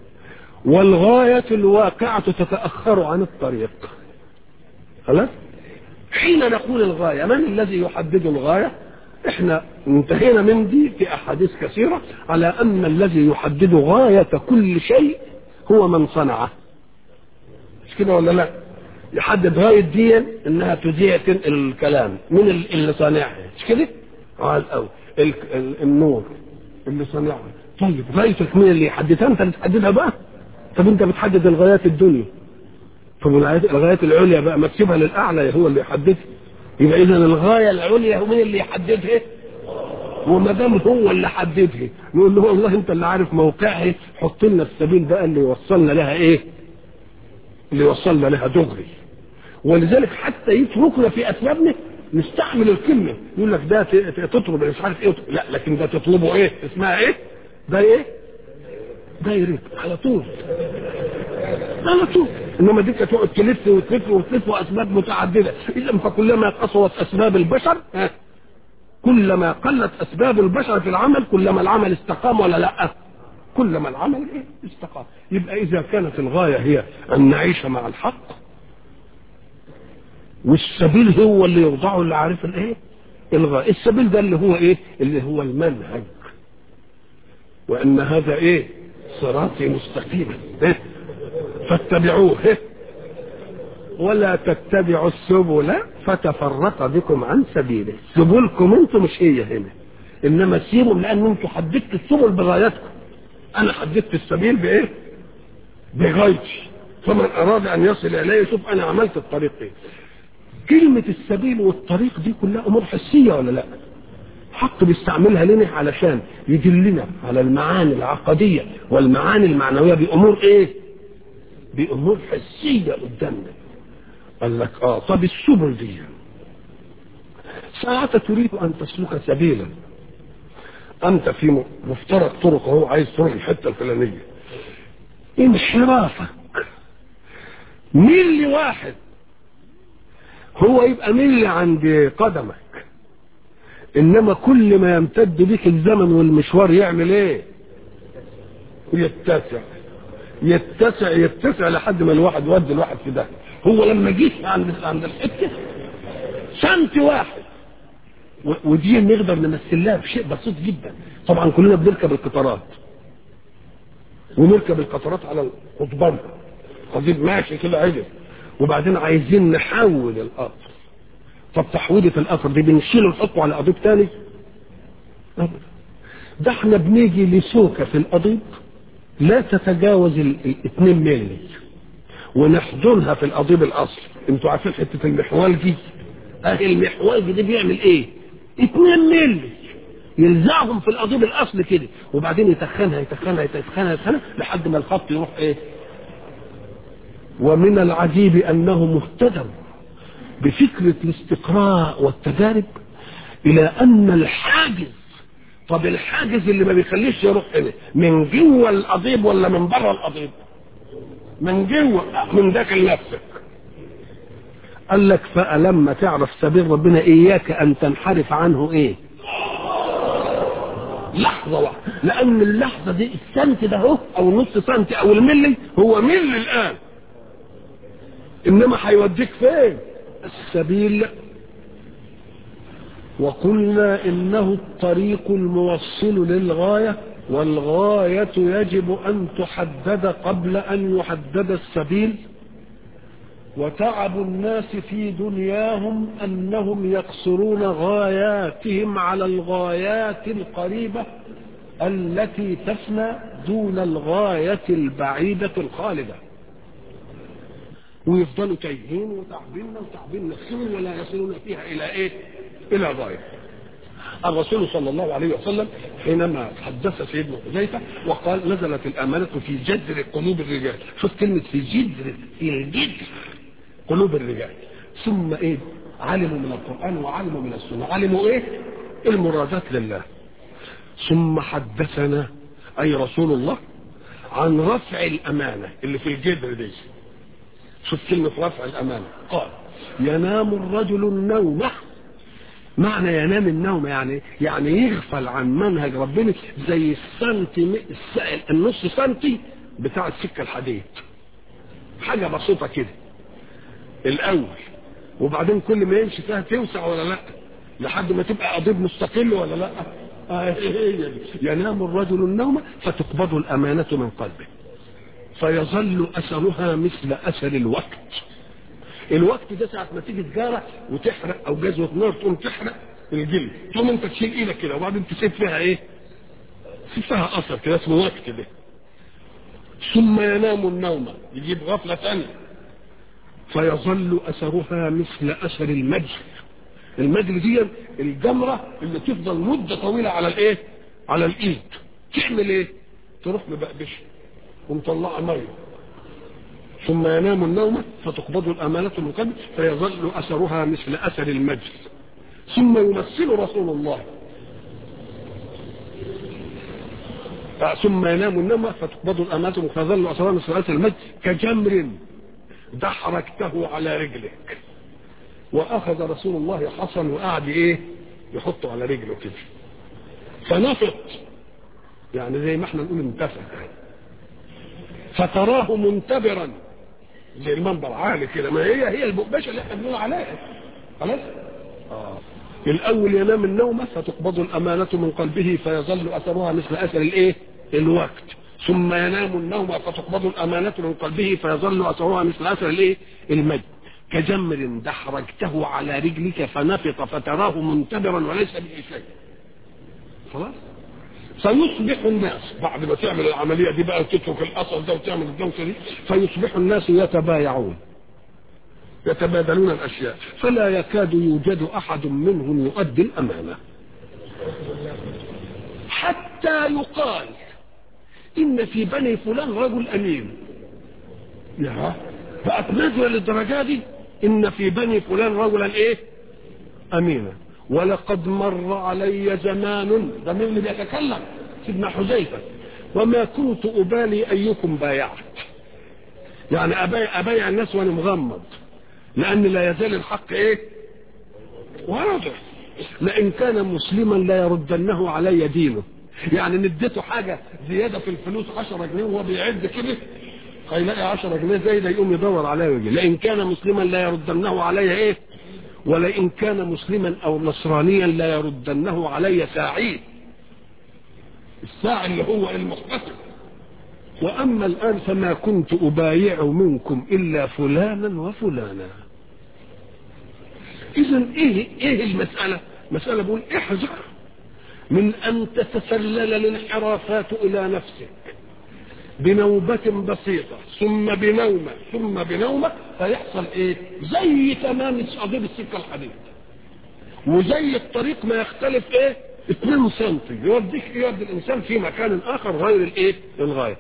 والغاية الواقعة تتأخر عن الطريق خلاص حين نقول الغاية من الذي يحدد الغاية احنا انتهينا من دي في احاديث كثيرة على ان الذي يحدد غاية كل شيء هو من صنعه مش كده ولا لا يحدد غاية دي انها تذيع تنقل الكلام من اللي صانعها مش كده اه الاول النور اللي صانعها طيب غايتك مين اللي يحددها انت اللي تحددها بقى طب انت بتحدد الغايات الدنيا طب الغايات العليا بقى ما تسيبها للاعلى هو اللي يحددها يبقى اذا الغايه العليا هو مين اللي يحددها وما دام هو اللي حددها نقول له والله انت اللي عارف موقعها حط لنا السبيل بقى اللي يوصلنا لها ايه اللي يوصلنا لها دغري ولذلك حتى يتركنا في اسبابنا نستعمل الكلمه يقول لك ده تطلب مش عارف ايه لا لكن ده تطلبه ايه اسمها ايه ده ايه دايركت على طول على طول انما دي تقعد تلف وتلف وتلف واسباب متعدده اذا فكلما قصرت اسباب البشر ها كلما قلت اسباب البشر في العمل كلما العمل استقام ولا لا كلما العمل ايه استقام يبقى اذا كانت الغايه هي ان نعيش مع الحق والسبيل هو اللي يوضعه اللي عارف الايه الغايه السبيل ده اللي هو ايه اللي هو المنهج وان هذا ايه صراطي مستقيما إيه؟ فاتبعوه إيه؟ ولا تتبعوا السبل فتفرق بكم عن سبيله سبلكم انتم مش هي هنا انما سيبوا لان انتم حددتوا السبل بغايتكم انا حددت السبيل بايه بغايتي فمن اراد ان يصل اليه شوف انا عملت الطريق ايه كلمة السبيل والطريق دي كلها امور حسية ولا لا حق بيستعملها لنا علشان يدلنا على المعاني العقدية والمعاني المعنوية بأمور ايه بأمور حسية قدامنا قال لك اه طب السبل دي ساعة تريد أن تسلك سبيلا أنت في مفترض طرق هو عايز تروح الحتة الفلانية انحرافك ملي واحد هو يبقى ملي عند قدمك انما كل ما يمتد بك الزمن والمشوار يعمل ايه يتسع يتسع يتسع لحد ما الواحد ودي الواحد في ده هو لما جيت عند عند الحته سنت واحد ودي نقدر نمثلها بشيء بسيط جدا طبعا كلنا بنركب القطارات ونركب القطارات على القضبان قضيب ماشي كده عدل وبعدين عايزين نحول القطر طب تحويلة القطر دي بنشيله نحطه على قضيب تاني ده احنا بنيجي لسوكة في القضيب لا تتجاوز الاثنين ملي ونحضنها في القضيب الاصل انتوا عارفين حته المحوالجي اهي المحوالجي دي بيعمل ايه اتنين ملي يلزعهم في القضيب الاصل كده وبعدين يتخنها يتخنها يتخنها يتخنها لحد ما الخط يروح ايه ومن العجيب انه مهتدم بفكرة الاستقراء والتجارب الى ان الحاجز طب الحاجز اللي ما بيخليش يروح هنا من جوه القضيب ولا من بره القضيب من جوه من داخل نفسك قال لك فلما تعرف سبيل ربنا اياك ان تنحرف عنه ايه لحظة واحدة لأن اللحظة دي السنت ده اهو أو نص سنت أو الملي هو ملي الآن إنما هيوديك فين؟ السبيل وقلنا إنه الطريق الموصل للغاية والغاية يجب أن تحدد قبل أن يحدد السبيل وتعب الناس في دنياهم أنهم يقصرون غاياتهم على الغايات القريبة التي تفنى دون الغاية البعيدة الخالدة ويفضلوا تايهين وتعبين وتعبين نفسهم ولا يصلون فيها إلى إيه؟ إلى غاية الرسول صلى الله عليه وسلم حينما حدث سيدنا حذيفه وقال نزلت الامانه في جذر قلوب الرجال شوف كلمه في جذر في الجذر قلوب الرجال ثم ايه علموا من القران وعلموا من السنه علموا ايه المرادات لله ثم حدثنا اي رسول الله عن رفع الامانه اللي في الجذر دي شوف كلمه رفع الامانه قال ينام الرجل النوم معنى ينام النوم يعني يعني يغفل عن منهج ربنا زي السنتي النص سنتي بتاع السكه الحديد حاجه بسيطه كده الاول وبعدين كل ما يمشي فيها توسع ولا لا لحد ما تبقى قضيب مستقل ولا لا آه هي ينام الرجل النوم فتقبض الامانه من قلبه فيظل اثرها مثل اثر الوقت الوقت ده ساعة ما تيجي تجارة وتحرق أو جزوة نار تقوم تحرق الجلد تقوم أنت تشيل إيدك كده وبعدين تسيب فيها إيه؟ تسيب فيها أثر كده اسمه وقت ده ثم ينام النوم يجيب غفلة ثانية فيظل أثرها مثل أثر المجل المجل دي الجمرة اللي تفضل مدة طويلة على الإيه؟ على الإيد تعمل إيه؟ تروح مبقبشة ومطلعة مية ثم ينام النوم فتقبض الأمانة من قلبه فيظل أثرها مثل أثر المجل ثم يمثل رسول الله ثم ينام النوم فتقبض الأمانة فيظل أثرها مثل أثر المجل كجمر دحرجته على رجلك وأخذ رسول الله حصن وقعد إيه يحطه على رجله كده فنفط يعني زي ما احنا نقول انتفع فتراه منتبرا زي المنبر عالي كده ما هي هي البقبشه اللي احنا بنقول عليها خلاص آه. الاول ينام النوم فتقبض الامانه من قلبه فيظل اثرها مثل اثر الايه الوقت ثم ينام النوم فتقبض الامانه من قلبه فيظل اثرها مثل اثر الايه المجد كجمر دحرجته على رجلك فنفط فتراه منتبرا وليس به شيء خلاص فيصبح الناس بعد ما تعمل العملية دي بقى وتترك الأثر ده وتعمل الدوشة دي فيصبح الناس يتبايعون يتبادلون الأشياء فلا يكاد يوجد أحد منهم يؤدي الأمانة حتى يقال إن في بني فلان رجل أمين يا بقت نزلة للدرجة دي إن في بني فلان رجلا إيه أمينا ولقد مر علي زمان ده مين اللي بيتكلم سيدنا حذيفه وما كنت ابالي ايكم بايعت يعني ابايع, أبايع الناس وانا مغمض لان لا يزال الحق ايه واضح لان كان مسلما لا يردنه علي دينه يعني نديته حاجه زياده في الفلوس 10 جنيه وهو بيعد كده هيلاقي 10 جنيه زي ده يقوم يدور عليا ويجي لان كان مسلما لا يردنه علي ايه ولئن كان مسلما او نصرانيا لا يردنه علي ساعين الساعي اللي هو المحتسب واما الان فما كنت ابايع منكم الا فلانا وفلانا اذا ايه ايه المساله مساله بقول احذر من ان تتسلل الانحرافات الى نفسك بنوبة بسيطة ثم بنومة ثم بنومة فيحصل ايه زي تمام قضيب السكة الحديد وزي الطريق ما يختلف ايه 2 سم يوديك يودي الانسان في مكان اخر غير الايه الغايه